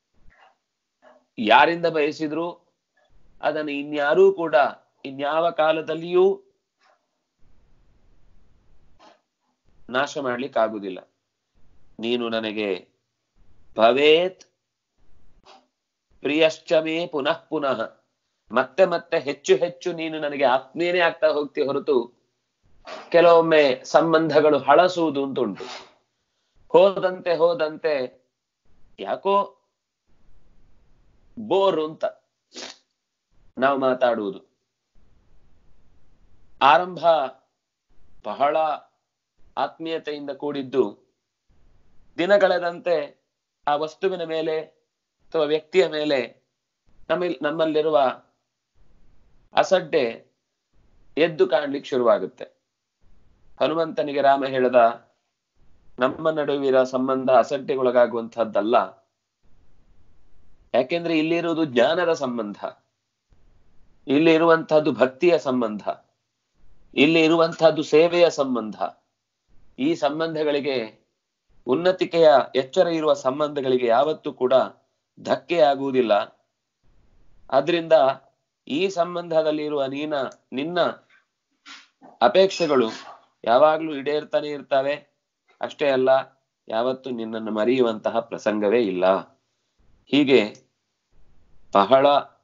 ಯಾರಿಂದ ಬಯಸಿದ್ರು ಅದನ್ನು ಇನ್ಯಾರೂ ಕೂಡ ಇನ್ಯಾವ ಕಾಲದಲ್ಲಿಯೂ ನಾಶ ಮಾಡ್ಲಿಕ್ಕಾಗುದಿಲ್ಲ ನೀನು ನನಗೆ ಭವೇತ್ ಪ್ರಿಯಶ್ಚಮೇ ಪುನಃ ಪುನಃ ಮತ್ತೆ ಮತ್ತೆ ಹೆಚ್ಚು ಹೆಚ್ಚು ನೀನು ನನಗೆ ಆತ್ಮೀಯನೇ ಆಗ್ತಾ ಹೋಗ್ತಿ ಹೊರತು ಕೆಲವೊಮ್ಮೆ ಸಂಬಂಧಗಳು ಹಳಸುವುದು ಅಂತ ಉಂಟು ಹೋದಂತೆ ಹೋದಂತೆ ಯಾಕೋ ಬೋರು ಅಂತ ನಾವು ಮಾತಾಡುವುದು ಆರಂಭ ಬಹಳ ಆತ್ಮೀಯತೆಯಿಂದ ಕೂಡಿದ್ದು ದಿನಗಳೆದಂತೆ ಆ ವಸ್ತುವಿನ ಮೇಲೆ ಅಥವಾ ವ್ಯಕ್ತಿಯ ಮೇಲೆ ನಮ್ಮ ನಮ್ಮಲ್ಲಿರುವ ಅಸಡ್ಡೆ ಎದ್ದು ಕಾಣ್ಲಿಕ್ಕೆ ಶುರುವಾಗುತ್ತೆ ಹನುಮಂತನಿಗೆ ರಾಮ ಹೇಳದ ನಮ್ಮ ನಡುವಿನ ಸಂಬಂಧ ಅಸಡ್ಡೆಗೊಳಗಾಗುವಂತಹದ್ದಲ್ಲ ಯಾಕೆಂದ್ರೆ ಇಲ್ಲಿರುವುದು ಜ್ಞಾನದ ಸಂಬಂಧ ಇಲ್ಲಿ ಇರುವಂತಹದ್ದು ಭಕ್ತಿಯ ಸಂಬಂಧ ಇಲ್ಲಿ ಇರುವಂತಹದ್ದು ಸೇವೆಯ ಸಂಬಂಧ ಈ ಸಂಬಂಧಗಳಿಗೆ ಉನ್ನತಿಕೆಯ ಎಚ್ಚರ ಇರುವ ಸಂಬಂಧಗಳಿಗೆ ಯಾವತ್ತೂ ಕೂಡ ಧಕ್ಕೆ ಆಗುವುದಿಲ್ಲ ಆದ್ರಿಂದ ಈ ಸಂಬಂಧದಲ್ಲಿ ಇರುವ ನೀನ ನಿನ್ನ ಅಪೇಕ್ಷೆಗಳು ಯಾವಾಗ್ಲೂ ಈಡೇರ್ತಾನೆ ಇರ್ತವೆ ಅಷ್ಟೇ ಅಲ್ಲ ಯಾವತ್ತು ನಿನ್ನನ್ನು ಮರೆಯುವಂತಹ ಪ್ರಸಂಗವೇ ಇಲ್ಲ ಹೀಗೆ ಬಹಳ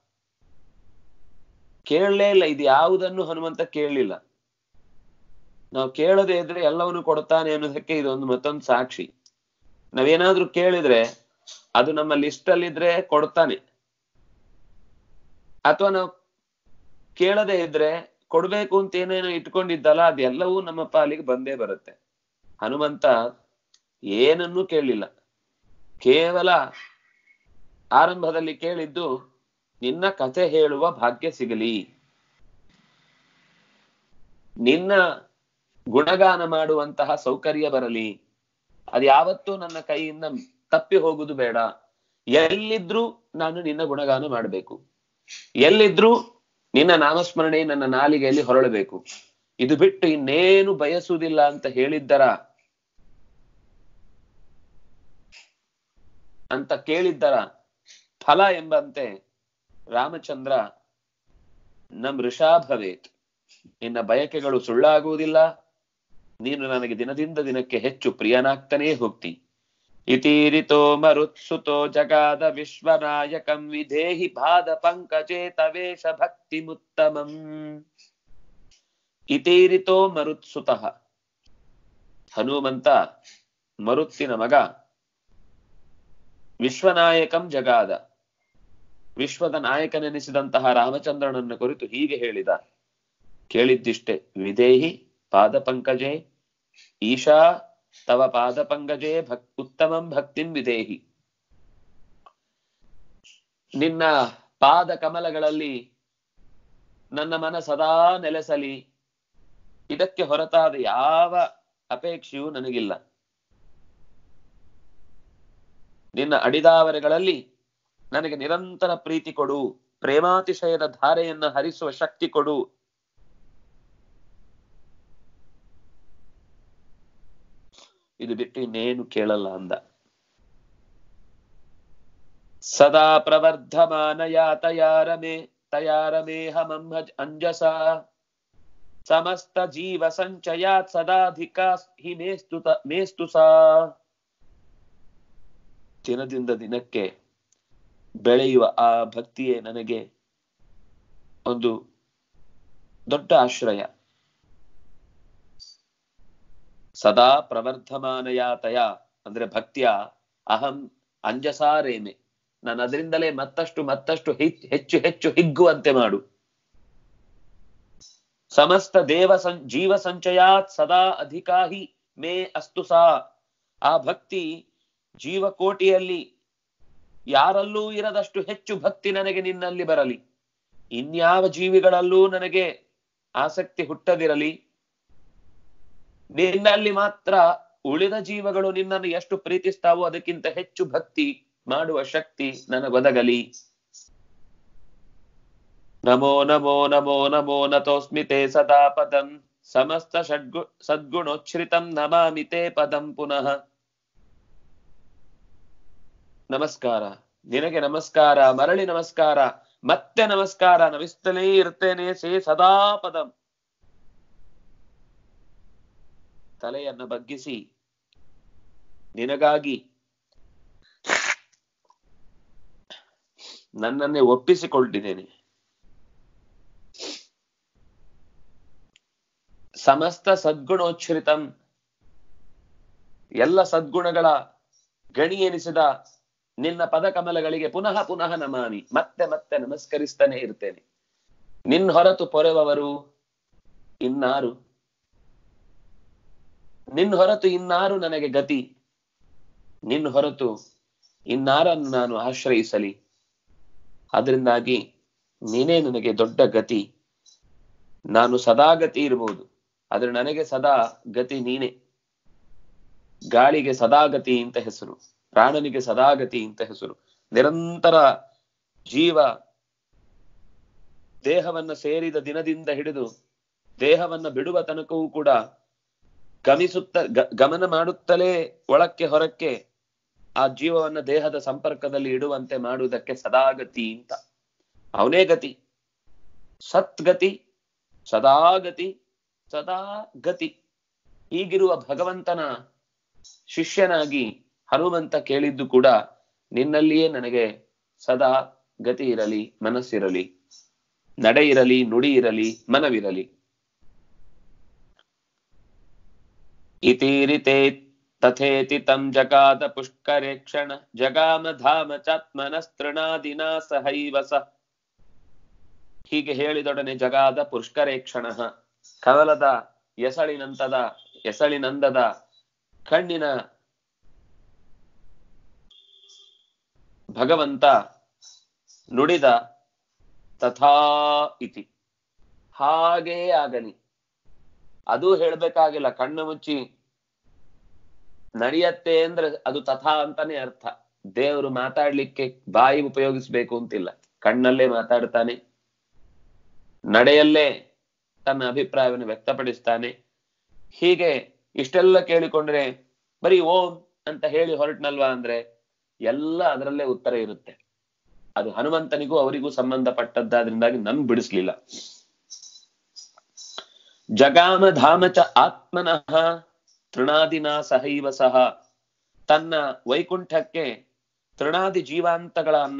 ಕೇಳಲೇ ಇಲ್ಲ ಇದು ಯಾವುದನ್ನು ಹನುಮಂತ ಕೇಳಲಿಲ್ಲ ನಾವು ಕೇಳದೆ ಇದ್ರೆ ಎಲ್ಲವನ್ನು ಕೊಡ್ತಾನೆ ಅನ್ನೋದಕ್ಕೆ ಇದೊಂದು ಮತ್ತೊಂದು ಸಾಕ್ಷಿ ನಾವೇನಾದ್ರೂ ಕೇಳಿದ್ರೆ ಅದು ನಮ್ಮ ಲಿಸ್ಟ್ ಅಲ್ಲಿದ್ರೆ ಕೊಡ್ತಾನೆ ಅಥವಾ ನಾವು ಕೇಳದೆ ಇದ್ರೆ ಕೊಡ್ಬೇಕು ಅಂತ ಏನೇನೋ ಇಟ್ಕೊಂಡಿದ್ದಲ್ಲ ಅದೆಲ್ಲವೂ ನಮ್ಮ ಪಾಲಿಗೆ ಬಂದೇ ಬರುತ್ತೆ ಹನುಮಂತ ಏನನ್ನೂ ಕೇಳಲಿಲ್ಲ ಕೇವಲ ಆರಂಭದಲ್ಲಿ ಕೇಳಿದ್ದು ನಿನ್ನ ಕಥೆ ಹೇಳುವ ಭಾಗ್ಯ ಸಿಗಲಿ ನಿನ್ನ ಗುಣಗಾನ ಮಾಡುವಂತಹ ಸೌಕರ್ಯ ಬರಲಿ ಅದ್ಯಾವತ್ತೂ ನನ್ನ ಕೈಯಿಂದ ತಪ್ಪಿ ಹೋಗುದು ಬೇಡ ಎಲ್ಲಿದ್ರೂ ನಾನು ನಿನ್ನ ಗುಣಗಾನ ಮಾಡಬೇಕು ಎಲ್ಲಿದ್ರೂ ನಿನ್ನ ನಾಮಸ್ಮರಣೆ ನನ್ನ ನಾಲಿಗೆಯಲ್ಲಿ ಹೊರಳಬೇಕು ಇದು ಬಿಟ್ಟು ಇನ್ನೇನು ಬಯಸುವುದಿಲ್ಲ ಅಂತ ಹೇಳಿದ್ದರ ಅಂತ ಕೇಳಿದ್ದರ ಫಲ ಎಂಬಂತೆ ರಾಮಚಂದ್ರ ನ ಮೃಷಾ ಭವೇತ್ ನಿನ್ನ ಬಯಕೆಗಳು ಸುಳ್ಳಾಗುವುದಿಲ್ಲ ನೀನು ನನಗೆ ದಿನದಿಂದ ದಿನಕ್ಕೆ ಹೆಚ್ಚು ಪ್ರಿಯನಾಗ್ತಾನೇ ಹೋಗ್ತಿ ಇತೀರಿತೋ ಮರುತ್ಸುತೋ ಜಗಾದ ವಿಶ್ವನಾಯಕಂ ವಿಧೇಹಿ ಪಾದ ಪಂಕಜೇ ತವೇಶ ಭಕ್ತಿ ಮುತ್ತಮಂ ಇತೀರಿತೋ ಮರುತ್ಸುತಃ ಹನುಮಂತ ಮರುತ್ತಿನ ಮಗ ವಿಶ್ವನಾಯಕಂ ಜಗಾದ ವಿಶ್ವದ ನಾಯಕನೆನಿಸಿದಂತಹ ರಾಮಚಂದ್ರನನ್ನು ಕುರಿತು ಹೀಗೆ ಹೇಳಿದ ಕೇಳಿದ್ದಿಷ್ಟೆ ವಿಧೇಹಿ ಪಾದ ಪಂಕಜೆ ಈಶಾ ತವ ಪಾದ ಪಂಕಜೆ ಭಕ್ ಉತ್ತಮಂ ಭಕ್ತಿಂ ವಿಧೇಹಿ ನಿನ್ನ ಪಾದ ಕಮಲಗಳಲ್ಲಿ ನನ್ನ ಮನ ಸದಾ ನೆಲೆಸಲಿ ಇದಕ್ಕೆ ಹೊರತಾದ ಯಾವ ಅಪೇಕ್ಷೆಯೂ ನನಗಿಲ್ಲ ನಿನ್ನ ಅಡಿದಾವರೆಗಳಲ್ಲಿ ನನಗೆ ನಿರಂತರ ಪ್ರೀತಿ ಕೊಡು ಪ್ರೇಮಾತಿಶಯದ ಧಾರೆಯನ್ನ ಹರಿಸುವ ಶಕ್ತಿ ಕೊಡು ಇದು ಬಿಟ್ಟು ಇನ್ನೇನು ಕೇಳಲ್ಲ ಅಂದ ಸದಾ ಪ್ರವರ್ಧಮಾನಯ ತಯಾರಮೇ ತಯಾರಮೇಹಮಂಹ ಅಂಜಸ ಸಮಸ್ತ ಜೀವ ಸಂಚಯಾತ್ ಸದಾಧಿಕ ಹಿ ಮೇಸ್ತು ಮೇಸ್ತು ಸಾ ದಿನದಿಂದ ದಿನಕ್ಕೆ ಬೆಳೆಯುವ ಆ ಭಕ್ತಿಯೇ ನನಗೆ ಒಂದು ದೊಡ್ಡ ಆಶ್ರಯ ಸದಾ ಪ್ರವರ್ಧಮಾನಯಾತಯ ಅಂದ್ರೆ ಭಕ್ತಿಯ ಅಹಂ ಅಂಜಸಾರೇಮೆ ನಾನು ಅದರಿಂದಲೇ ಮತ್ತಷ್ಟು ಮತ್ತಷ್ಟು ಹೆಚ್ಚು ಹೆಚ್ಚು ಹಿಗ್ಗುವಂತೆ ಮಾಡು ಸಮಸ್ತ ದೇವ ಸಂ ಜೀವ ಸಂಚಯಾತ್ ಸದಾ ಅಧಿಕಾಹಿ ಮೇ ಅಸ್ತು ಸಾ ಆ ಭಕ್ತಿ ಜೀವಕೋಟಿಯಲ್ಲಿ ಯಾರಲ್ಲೂ ಇರದಷ್ಟು ಹೆಚ್ಚು ಭಕ್ತಿ ನನಗೆ ನಿನ್ನಲ್ಲಿ ಬರಲಿ ಇನ್ಯಾವ ಜೀವಿಗಳಲ್ಲೂ ನನಗೆ ಆಸಕ್ತಿ ಹುಟ್ಟದಿರಲಿ ನಿನ್ನಲ್ಲಿ ಮಾತ್ರ ಉಳಿದ ಜೀವಗಳು ನಿನ್ನನ್ನು ಎಷ್ಟು ಪ್ರೀತಿಸ್ತಾವೋ ಅದಕ್ಕಿಂತ ಹೆಚ್ಚು ಭಕ್ತಿ ಮಾಡುವ ಶಕ್ತಿ ನನಗೊದಗಲಿ ನಮೋ ನಮೋ ನಮೋ ನಮೋ ನತೋಸ್ಮಿ ತೇ ಸದಾ ಪದಂ ಸಮಸ್ತ ಷಡ್ಗು ಸದ್ಗುಣೋಚ್ಛ್ರಿತಂ ನಮಾಮಿ ತೇ ಪದಂ ಪುನಃ ನಮಸ್ಕಾರ ನಿನಗೆ ನಮಸ್ಕಾರ ಮರಳಿ ನಮಸ್ಕಾರ ಮತ್ತೆ ನಮಸ್ಕಾರ ನಮಿಸ್ತಲೇ ಇರ್ತೇನೆ ಸೇ ಸದಾ ಪದಂ ತಲೆಯನ್ನ ಬಗ್ಗಿಸಿ ನಿನಗಾಗಿ ನನ್ನನ್ನೇ ಒಪ್ಪಿಸಿಕೊಂಡಿದ್ದೇನೆ ಸಮಸ್ತ ಸದ್ಗುಣೋಚ್ಛ್ರಿತಂ ಎಲ್ಲ ಸದ್ಗುಣಗಳ ಗಣಿ ಎನಿಸಿದ ನಿನ್ನ ಪದಕಮಲಗಳಿಗೆ ಪುನಃ ಪುನಃ ನಮಾಮಿ ಮತ್ತೆ ಮತ್ತೆ ನಮಸ್ಕರಿಸ್ತಾನೆ ಇರ್ತೇನೆ ನಿನ್ ಹೊರತು ಪೊರೆವವರು ಇನ್ನಾರು ನಿನ್ ಹೊರತು ಇನ್ನಾರು ನನಗೆ ಗತಿ ನಿನ್ ಹೊರತು ಇನ್ನಾರನ್ನು ನಾನು ಆಶ್ರಯಿಸಲಿ ಅದರಿಂದಾಗಿ ನೀನೇ ನನಗೆ ದೊಡ್ಡ ಗತಿ ನಾನು ಸದಾ ಗತಿ ಇರಬಹುದು ಆದ್ರೆ ನನಗೆ ಸದಾ ಗತಿ ನೀನೆ ಗಾಳಿಗೆ ಸದಾಗತಿ ಅಂತ ಹೆಸರು ಪ್ರಾಣನಿಗೆ ಸದಾಗತಿ ಅಂತ ಹೆಸರು ನಿರಂತರ ಜೀವ ದೇಹವನ್ನ ಸೇರಿದ ದಿನದಿಂದ ಹಿಡಿದು ದೇಹವನ್ನ ಬಿಡುವ ತನಕವೂ ಕೂಡ ಗಮಿಸುತ್ತ ಗಮನ ಮಾಡುತ್ತಲೇ ಒಳಕ್ಕೆ ಹೊರಕ್ಕೆ ಆ ಜೀವವನ್ನ ದೇಹದ ಸಂಪರ್ಕದಲ್ಲಿ ಇಡುವಂತೆ ಮಾಡುವುದಕ್ಕೆ ಸದಾಗತಿ ಅಂತ ಅವನೇ ಗತಿ ಸತ್ಗತಿ ಸದಾಗತಿ ಸದಾ ಗತಿ ಹೀಗಿರುವ ಭಗವಂತನ ಶಿಷ್ಯನಾಗಿ ಹನುಮಂತ ಕೇಳಿದ್ದು ಕೂಡ ನಿನ್ನಲ್ಲಿಯೇ ನನಗೆ ಸದಾ ಗತಿ ಇರಲಿ ಮನಸ್ಸಿರಲಿ ನಡೆ ಇರಲಿ ನುಡಿ ಇರಲಿ ಮನವಿರಲಿ ಇತೀರಿತೆ ತಥೇತಿ ತಂ ಜಗಾದ ಪುಷ್ಕರೆ ಕ್ಷಣ ಜಗಾಮ ಧಾಮ ಚಾತ್ಮನಸ್ತೃಣಾದಿನಾ ಸಹೈವ ಸ ಹೀಗೆ ಹೇಳಿದೊಡನೆ ಜಗಾದ ಪುಷ್ಕರೇಕ್ಷಣ ಕವಲದ ಎಸಳಿನಂತದ ಎಸಳಿನಂದದ ಕಣ್ಣಿನ ಭಗವಂತ ನುಡಿದ ತಥಾ ಇತಿ ಹಾಗೇ ಆಗಲಿ ಅದು ಹೇಳ್ಬೇಕಾಗಿಲ್ಲ ಕಣ್ಣು ಮುಚ್ಚಿ ನಡೆಯತ್ತೆ ಅಂದ್ರೆ ಅದು ತಥಾ ಅಂತಾನೆ ಅರ್ಥ ದೇವರು ಮಾತಾಡ್ಲಿಕ್ಕೆ ಬಾಯಿ ಉಪಯೋಗಿಸ್ಬೇಕು ಅಂತಿಲ್ಲ ಕಣ್ಣಲ್ಲೇ ಮಾತಾಡ್ತಾನೆ ನಡೆಯಲ್ಲೇ ತನ್ನ ಅಭಿಪ್ರಾಯವನ್ನು ವ್ಯಕ್ತಪಡಿಸ್ತಾನೆ ಹೀಗೆ ಇಷ್ಟೆಲ್ಲ ಕೇಳಿಕೊಂಡ್ರೆ ಬರೀ ಓಂ ಅಂತ ಹೇಳಿ ಹೊರಟ್ನಲ್ವಾ ಅಂದ್ರೆ ಎಲ್ಲ ಅದರಲ್ಲೇ ಉತ್ತರ ಇರುತ್ತೆ ಅದು ಹನುಮಂತನಿಗೂ ಅವರಿಗೂ ಸಂಬಂಧಪಟ್ಟದ್ದಾದ್ರಿಂದಾಗಿ ನಮ್ ಬಿಡಿಸ್ಲಿಲ್ಲ ಜಗಾಮ ಧಾಮ ಚ ಆತ್ಮನಃ ತೃಣಾದಿನ ಸಹೈವ ಸಹ ತನ್ನ ವೈಕುಂಠಕ್ಕೆ ತೃಣಾದಿ ಜೀವಾಂತಗಳನ್ನ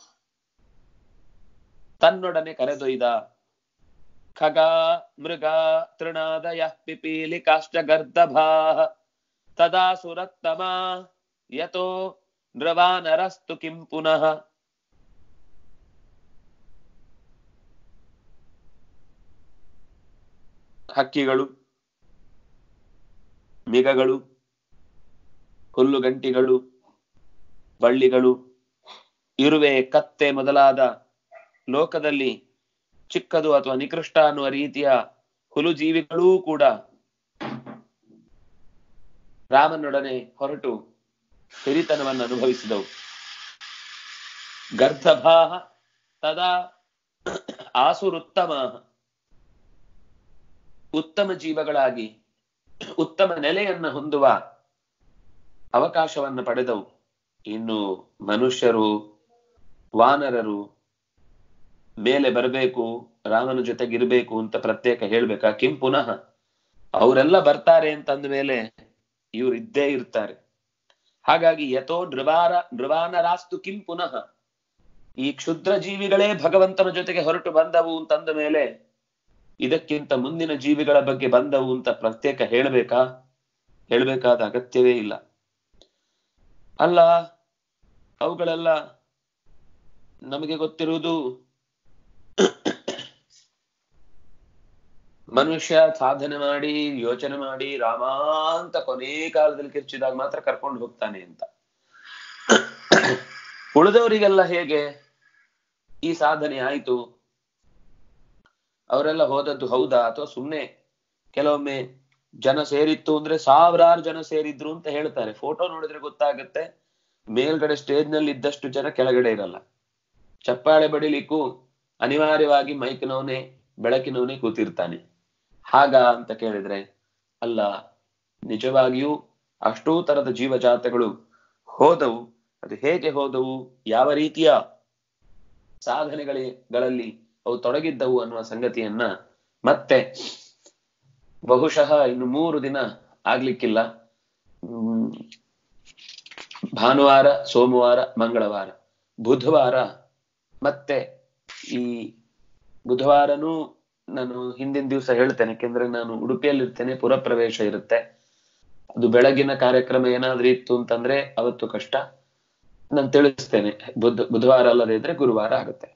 ತನ್ನೊಡನೆ ಕರೆದೊಯ್ದ ಖಗ ಮೃಗ ತೃಣಾದಯ ಪಿಪೀಲಿಕಾಶ್ಚ ಗರ್ದಭಾ ತದಾ ಸುರತ್ತಮ ಯತೋ ನೃವಾನರಸ್ತು ಕಿಂ ಪುನಃ ಹಕ್ಕಿಗಳು ಮಿಗಗಳು ಹುಲ್ಲುಗಂಟಿಗಳು ಬಳ್ಳಿಗಳು ಇರುವೆ ಕತ್ತೆ ಮೊದಲಾದ ಲೋಕದಲ್ಲಿ ಚಿಕ್ಕದು ಅಥವಾ ನಿಕೃಷ್ಟ ಅನ್ನುವ ರೀತಿಯ ಹುಲು ಜೀವಿಗಳೂ ಕೂಡ ರಾಮನೊಡನೆ ಹೊರಟು ಹಿರಿತನವನ್ನು ಅನುಭವಿಸಿದವು ಗರ್ಧಭಾಹ ತದಾ ಆಸುರುತ್ತಮ ಉತ್ತಮ ಜೀವಗಳಾಗಿ ಉತ್ತಮ ನೆಲೆಯನ್ನ ಹೊಂದುವ ಅವಕಾಶವನ್ನು ಪಡೆದವು ಇನ್ನು ಮನುಷ್ಯರು ವಾನರರು ಮೇಲೆ ಬರಬೇಕು ರಾಮನ ಜೊತೆಗಿರ್ಬೇಕು ಅಂತ ಪ್ರತ್ಯೇಕ ಹೇಳ್ಬೇಕಾ ಕಿಂ ಪುನಃ ಅವರೆಲ್ಲ ಬರ್ತಾರೆ ಅಂತಂದ ಮೇಲೆ ಇವ್ರು ಇದ್ದೇ ಇರ್ತಾರೆ ಹಾಗಾಗಿ ಯಥೋ ನೃವಾರ ನೃವಾನರಾಸ್ತು ಕಿಂ ಪುನಃ ಈ ಕ್ಷುದ್ರ ಜೀವಿಗಳೇ ಭಗವಂತನ ಜೊತೆಗೆ ಹೊರಟು ಬಂದವು ಅಂತಂದ ಮೇಲೆ ಇದಕ್ಕಿಂತ ಮುಂದಿನ ಜೀವಿಗಳ ಬಗ್ಗೆ ಬಂದವು ಅಂತ ಪ್ರತ್ಯೇಕ ಹೇಳ್ಬೇಕಾ ಹೇಳ್ಬೇಕಾದ ಅಗತ್ಯವೇ ಇಲ್ಲ ಅಲ್ಲ ಅವುಗಳೆಲ್ಲ ನಮಗೆ ಗೊತ್ತಿರುವುದು ಮನುಷ್ಯ ಸಾಧನೆ ಮಾಡಿ ಯೋಚನೆ ಮಾಡಿ ರಾಮ ಅಂತ ಕೊನೆ ಕಾಲದಲ್ಲಿ ಕಿರ್ಚಿದಾಗ ಮಾತ್ರ ಕರ್ಕೊಂಡು ಹೋಗ್ತಾನೆ ಅಂತ ಉಳಿದವರಿಗೆಲ್ಲ ಹೇಗೆ ಈ ಸಾಧನೆ ಆಯ್ತು ಅವರೆಲ್ಲ ಹೋದದ್ದು ಹೌದಾ ಅಥವಾ ಸುಮ್ನೆ ಕೆಲವೊಮ್ಮೆ ಜನ ಸೇರಿತ್ತು ಅಂದ್ರೆ ಸಾವಿರಾರು ಜನ ಸೇರಿದ್ರು ಅಂತ ಹೇಳ್ತಾರೆ ಫೋಟೋ ನೋಡಿದ್ರೆ ಗೊತ್ತಾಗುತ್ತೆ ಮೇಲ್ಗಡೆ ಸ್ಟೇಜ್ ನಲ್ಲಿ ಇದ್ದಷ್ಟು ಜನ ಕೆಳಗಡೆ ಇರಲ್ಲ ಚಪ್ಪಾಳೆ ಬಡಿಲಿಕ್ಕೂ ಅನಿವಾರ್ಯವಾಗಿ ಮೈಕ್ನವನೇ ಬೆಳಕಿನವನೇ ಕೂತಿರ್ತಾನೆ ಹಾಗ ಅಂತ ಕೇಳಿದ್ರೆ ಅಲ್ಲ ನಿಜವಾಗಿಯೂ ಅಷ್ಟೂ ತರದ ಜೀವಜಾತಗಳು ಹೋದವು ಅದು ಹೇಗೆ ಹೋದವು ಯಾವ ರೀತಿಯ ಸಾಧನೆಗಳಲ್ಲಿ ಅವು ತೊಡಗಿದ್ದವು ಅನ್ನುವ ಸಂಗತಿಯನ್ನ ಮತ್ತೆ ಬಹುಶಃ ಇನ್ನು ಮೂರು ದಿನ ಆಗ್ಲಿಕ್ಕಿಲ್ಲ ಹ್ಮ್ ಭಾನುವಾರ ಸೋಮವಾರ ಮಂಗಳವಾರ ಬುಧವಾರ ಮತ್ತೆ ಈ ಬುಧವಾರನೂ ನಾನು ಹಿಂದಿನ ದಿವಸ ಹೇಳ್ತೇನೆ ಯಾಕೆಂದ್ರೆ ನಾನು ಉಡುಪಿಯಲ್ಲಿ ಇರ್ತೇನೆ ಪುರಪ್ರವೇಶ ಇರುತ್ತೆ ಅದು ಬೆಳಗಿನ ಕಾರ್ಯಕ್ರಮ ಏನಾದ್ರೂ ಇತ್ತು ಅಂತಂದ್ರೆ ಅವತ್ತು ಕಷ್ಟ ನಾನು ತಿಳಿಸ್ತೇನೆ ಬುಧ ಬುಧವಾರ ಅಲ್ಲದೆ ಇದ್ರೆ ಗುರುವಾರ ಆಗುತ್ತೆ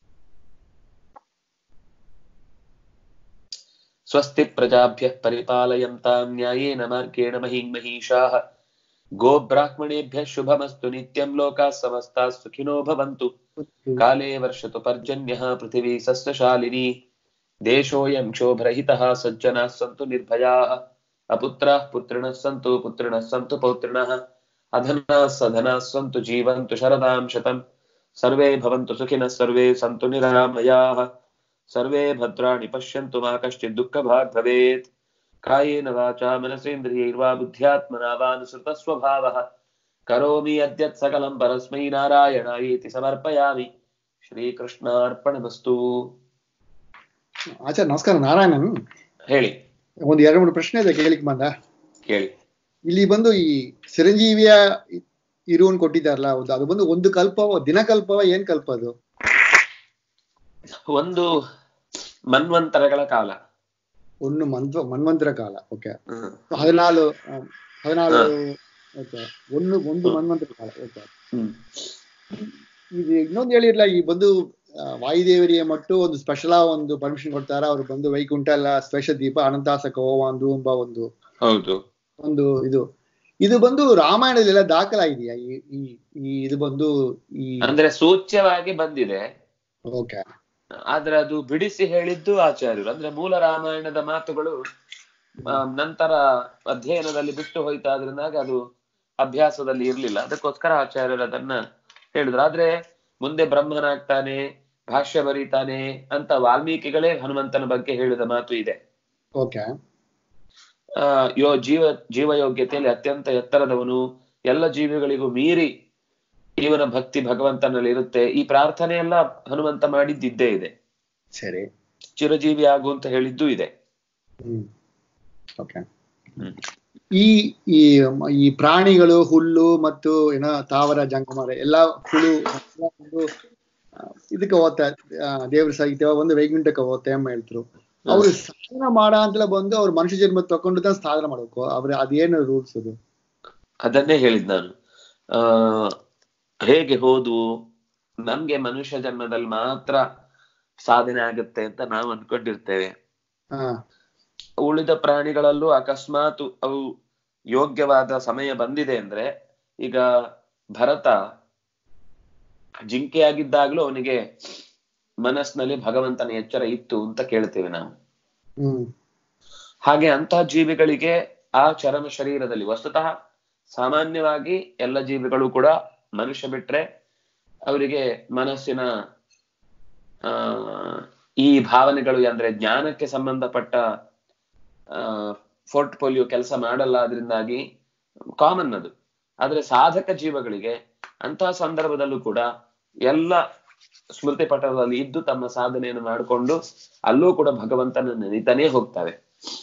ಸ್ವಸ್ತಿ ಪ್ರಜಾಭ್ಯ ಪರಿಪಾಲಯಂತಾಂ ನ್ಯಾಯೇನ ಮಾರ್ಗೇಣ ಮಹೀಂ ಮಹೀಷಾಃ ಗೋಬ್ರಾಹ್ಮಣೇಭ್ಯ ಶುಭಮಸ್ತು ನಿತ್ಯಂ ಲೋಕಾ ಸಮಸ್ತಾ ಸುಖಿನೋ ಭವಂತು ಕಾಲೇ ವರ್ಷತು ಪರ್ಜನ್ಯಃ ಪೃಥಿವೀ ಸಸ್ಯಶಾಲಿನಿ ದೇಶೋऽयं क्षोभरहितः सज्जनाः सन्तु निर्भयाः अपुत्राः पुत्रिणः सन्तु पुत्रिणः सन्तु पौत्रिणः अधनाः सधनाः सन्तु जीवन्तु शरदां शतम् सर्वे भवन्तु सुखिनः सर्वे सन्तु निरामयाः सर्वे भद्राणि पश्यन्तु मा कश्चित् दुःखभाग् भवेत् कायेन वाचा मनसेन्द्रियैर्वा बुद्ध्यात्मना वानुसृतस्वभावः करोमि यद्यत् सकलं परस्मै नारायणायेति समर्पयामि श्रीकृष्णार्पणमस्तु ಆಚಾರ್ಯ ನಮಸ್ಕಾರ ನಾರಾಯಣನ್ ಹೇಳಿ ಒಂದು ಎರಡು ಮೂರು ಪ್ರಶ್ನೆ ಇದೆ ಕೇಳಿಕ್ ಬಂದ ಕೇಳಿ ಇಲ್ಲಿ ಬಂದು ಈ ಚಿರಂಜೀವಿಯ ಇರುವನ್ ಕೊಟ್ಟಿದ್ದಾರಲ್ಲ ಹೌದು ಅದು ಬಂದು ಒಂದು ಕಲ್ಪವ ದಿನಕಲ್ಪವ ಏನ್ ಕಲ್ಪ ಅದು ಒಂದು ಮನ್ವಂತರಗಳ ಕಾಲ ಒಂದು ಮಂತ್ರ ಮನ್ವಂತರ ಕಾಲ ಓಕೆ ಹ್ಮ್. ಹದಿನಾಲು ಆ, ಹದಿನಾಲು ಓಕೆ ಒಂದು ಒಂದು ಮನ್ವಂತರ ಕಾಲ ಓಕೆ ಹ್ಮ್. ಇದು ಇನ್ನೊಂದು ಹೇಳಿರ್ಲ ಈ ಬಂದು ಆ, ವಾಯುದೇವರಿಗೆ ಮಟ್ಟು ಒಂದು ಸ್ಪೆಷಲ್ ಒಂದು ಪರ್ಮಿಷನ್ ಕೊಡ್ತಾರ ಅವ್ರು ಬಂದು ವೈಕುಂಠ ಎಲ್ಲ ಸ್ಪೆಷಲ್ ದೀಪ ಅನಂತಾಸಕ ಹೋಮ ಒಂದು ಎಂಬ ಒಂದು ಹೌದು ಒಂದು ಇದು ಇದು ಬಂದು ರಾಮಾಯಣದಲ್ಲೆಲ್ಲ ದಾಖಲಾಗಿದೆಯಾ ಈ ಈ ಈ ಇದು ಬಂದು ಈ ಅಂದ್ರೆ ಸೂಚ್ಯವಾಗಿ ಬಂದಿದೆ ಓಕೆ ಆದ್ರೆ ಅದು ಬಿಡಿಸಿ ಹೇಳಿದ್ದು ಆಚಾರ್ಯರು ಅಂದ್ರೆ ಮೂಲ ರಾಮಾಯಣದ ಮಾತುಗಳು ಆ, ನಂತರ ಅಧ್ಯಯನದಲ್ಲಿ ಬಿಟ್ಟು ಹೋಯ್ತಾದ್ರಿಂದಾಗ ಅದು ಅಭ್ಯಾಸದಲ್ಲಿ ಇರ್ಲಿಲ್ಲ ಅದಕ್ಕೋಸ್ಕರ ಆಚಾರ್ಯರು ಅದನ್ನ ಹೇಳಿದ್ರು ಆದ್ರೆ ಮುಂದೆ ಬ್ರಹ್ಮನಾಗ್ತಾನೆ ಭಾಷ್ಯ ಬರೀತಾನೆ ಅಂತ ವಾಲ್ಮೀಕಿಗಳೇ ಹನುಮಂತನ ಬಗ್ಗೆ ಹೇಳಿದ ಮಾತು ಇದೆ ಓಕೆ ಆ ಯೋ ಜೀವ ಜೀವಯೋಗ್ಯತೆಯಲ್ಲಿ ಅತ್ಯಂತ ಎತ್ತರದವನು ಎಲ್ಲ ಜೀವಿಗಳಿಗೂ ಮೀರಿ ಇವನ ಭಕ್ತಿ ಭಗವಂತನಲ್ಲಿ ಇರುತ್ತೆ ಈ ಪ್ರಾರ್ಥನೆ ಎಲ್ಲ ಹನುಮಂತ ಮಾಡಿದ್ದಿದ್ದೇ ಇದೆ ಸರಿ ಚಿರಜೀವಿ ಆಗು ಅಂತ ಹೇಳಿದ್ದು ಇದೆ ಹ್ಮ್ ಓಕೆ ಹ್ಮ್. ಈ ಈ ಈ ಪ್ರಾಣಿಗಳು ಹುಲ್ಲು ಮತ್ತು ಏನೋ ತಾವರ ಜಂಗಮರ ಎಲ್ಲ ಹುಳು ಎಲ್ಲ ಒಂದು ಆ, ಇದಕ್ಕೆ ಹೋಗ್ತಾ ದೇವ್ರ ಸಾಹಿತ್ಯ ಒಂದು ವೈಕುಂಠಕ್ಕೆ ಹೋಗ್ತಾ ಎಂಬ ಹೇಳ್ತರು ಅವ್ರು ಸಾಧನ ಮಾಡ ಅಂತಲೇ ಬಂದು ಅವ್ರು ಮನುಷ್ಯ ಜನ್ಮ ತಕೊಂಡು ತಾನು ಸಾಧನ ಮಾಡ್ಬೇಕು ಅವ್ರ ಅದೇನು ರೂಲ್ಸ್ ಅದು ಅದನ್ನೇ ಹೇಳಿದ್ ನಾನು ಆ ಹೇಗೆ ಹೋದು ನಮ್ಗೆ ಮನುಷ್ಯ ಜನ್ಮದಲ್ಲಿ ಮಾತ್ರ ಸಾಧನೆ ಆಗುತ್ತೆ ಅಂತ ನಾವು ಅನ್ಕೊಂಡಿರ್ತೇವೆ ಹಾ ಉಳಿದ ಪ್ರಾಣಿಗಳಲ್ಲೂ ಅಕಸ್ಮಾತ್ ಅವು ಯೋಗ್ಯವಾದ ಸಮಯ ಬಂದಿದೆ ಅಂದ್ರೆ ಈಗ ಭರತ ಜಿಂಕೆಯಾಗಿದ್ದಾಗ್ಲೂ ಅವನಿಗೆ ಮನಸ್ಸಿನಲ್ಲಿ ಭಗವಂತನ ಎಚ್ಚರ ಇತ್ತು ಅಂತ ಕೇಳ್ತೇವೆ ನಾವು ಹ್ಮ್ ಹಾಗೆ ಅಂತಹ ಜೀವಿಗಳಿಗೆ ಆ ಚರಮ ಶರೀರದಲ್ಲಿ ವಸ್ತುತಃ ಸಾಮಾನ್ಯವಾಗಿ ಎಲ್ಲ ಜೀವಿಗಳು ಕೂಡ ಮನುಷ್ಯ ಬಿಟ್ರೆ ಅವರಿಗೆ ಮನಸ್ಸಿನ ಆ ಈ ಭಾವನೆಗಳು ಅಂದ್ರೆ ಜ್ಞಾನಕ್ಕೆ ಸಂಬಂಧಪಟ್ಟ ಪೋರ್ಟ್ಫೋಲಿಯೋ ಕೆಲಸ ಮಾಡಲ್ಲ ಅದರಿಂದಾಗಿ ಕಾಮನ್ ಅದು ಆದ್ರೆ ಸಾಧಕ ಜೀವಗಳಿಗೆ ಅಂತಹ ಸಂದರ್ಭದಲ್ಲೂ ಕೂಡ ಎಲ್ಲ ಸ್ಮೃತಿ ಪಟದಲ್ಲಿ ಇದ್ದು ತಮ್ಮ ಸಾಧನೆಯನ್ನು ಮಾಡಿಕೊಂಡು ಅಲ್ಲೂ ಕೂಡ ಭಗವಂತನ ನೆನಿತಾನೇ ಹೋಗ್ತವೆ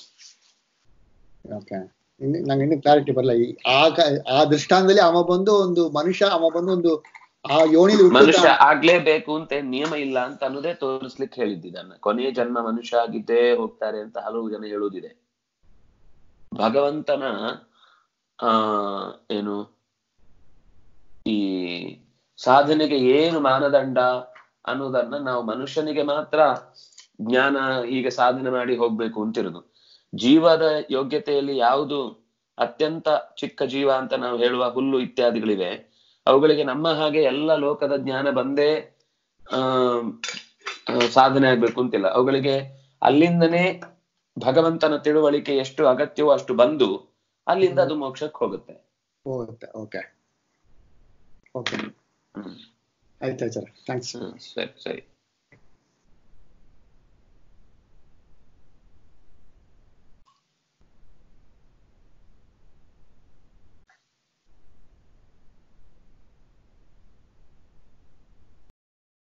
ಓಕೆ ನಂಗೆ ಇನ್ನೂ ಕ್ಲಾರಿಟಿ ಬರಲ್ಲ ಈ ಆ ಕ- ಆ ದೃಷ್ಟಾಂತದಲ್ಲಿ ಅವ ಬಂದು ಒಂದು ಮನುಷ್ಯ ಅವ ಬಂದು ಒಂದು ಆ ಯೋನಿಲಿ ಮನುಷ್ಯ ಹುಟ್ಟುತ್ತಾ ಆಗ್ಲೇಬೇಕು ಅಂತ ಏನ್ ನಿಯಮ ಇಲ್ಲ ಅಂತ ಅನ್ನೋದೇ ತೋರಿಸ್ಲಿಕ್ಕೆ ಹೇಳಿದ್ದಿದನ್ನ ಕೊನೆಯ ಜನ್ಮ ಮನುಷ್ಯ ಆಗಿದ್ದೇ ಹೋಗ್ತಾರೆ ಅಂತ ಹಲವು ಜನ ಹೇಳುವುದಿದೆ ಭಗವಂತನ ಆ ಏನು ಈ ಸಾಧನೆಗೆ ಏನು ಮಾನದಂಡ ಅನ್ನೋದನ್ನ ನಾವು ಮನುಷ್ಯನಿಗೆ ಮಾತ್ರ ಜ್ಞಾನ ಹೀಗೆ ಸಾಧನೆ ಮಾಡಿ ಹೋಗ್ಬೇಕು ಅಂತಿರುದು ಜೀವದ ಯೋಗ್ಯತೆಯಲ್ಲಿ ಯಾವುದು ಅತ್ಯಂತ ಚಿಕ್ಕ ಜೀವ ಅಂತ ನಾವು ಹೇಳುವ ಹುಲ್ಲು ಇತ್ಯಾದಿಗಳಿವೆ ಅವುಗಳಿಗೆ ನಮ್ಮ ಹಾಗೆ ಎಲ್ಲ ಲೋಕದ ಜ್ಞಾನ ಬಂದೇ ಆ ಆ, ಸಾಧನೆ ಆಗ್ಬೇಕು ಅಂತಿಲ್ಲ ಅವುಗಳಿಗೆ ಅಲ್ಲಿಂದನೇ ಭಗವಂತನ ತಿಳುವಳಿಕೆ ಎಷ್ಟು ಅಗತ್ಯವೋ ಅಷ್ಟು ಬಂದು ಅಲ್ಲಿಂದ ಅದು ಮೋಕ್ಷಕ್ಕೆ ಹೋಗುತ್ತೆ ಹೋಗುತ್ತೆ ಓಕೆ ಓಕೆ ಹ್ಮ್ ಆಯ್ತಾಯ್ತು ಸರ್ ಥ್ಯಾಂಕ್ಸ್ ಹ್ಮ್ ಸರಿ ಸರಿ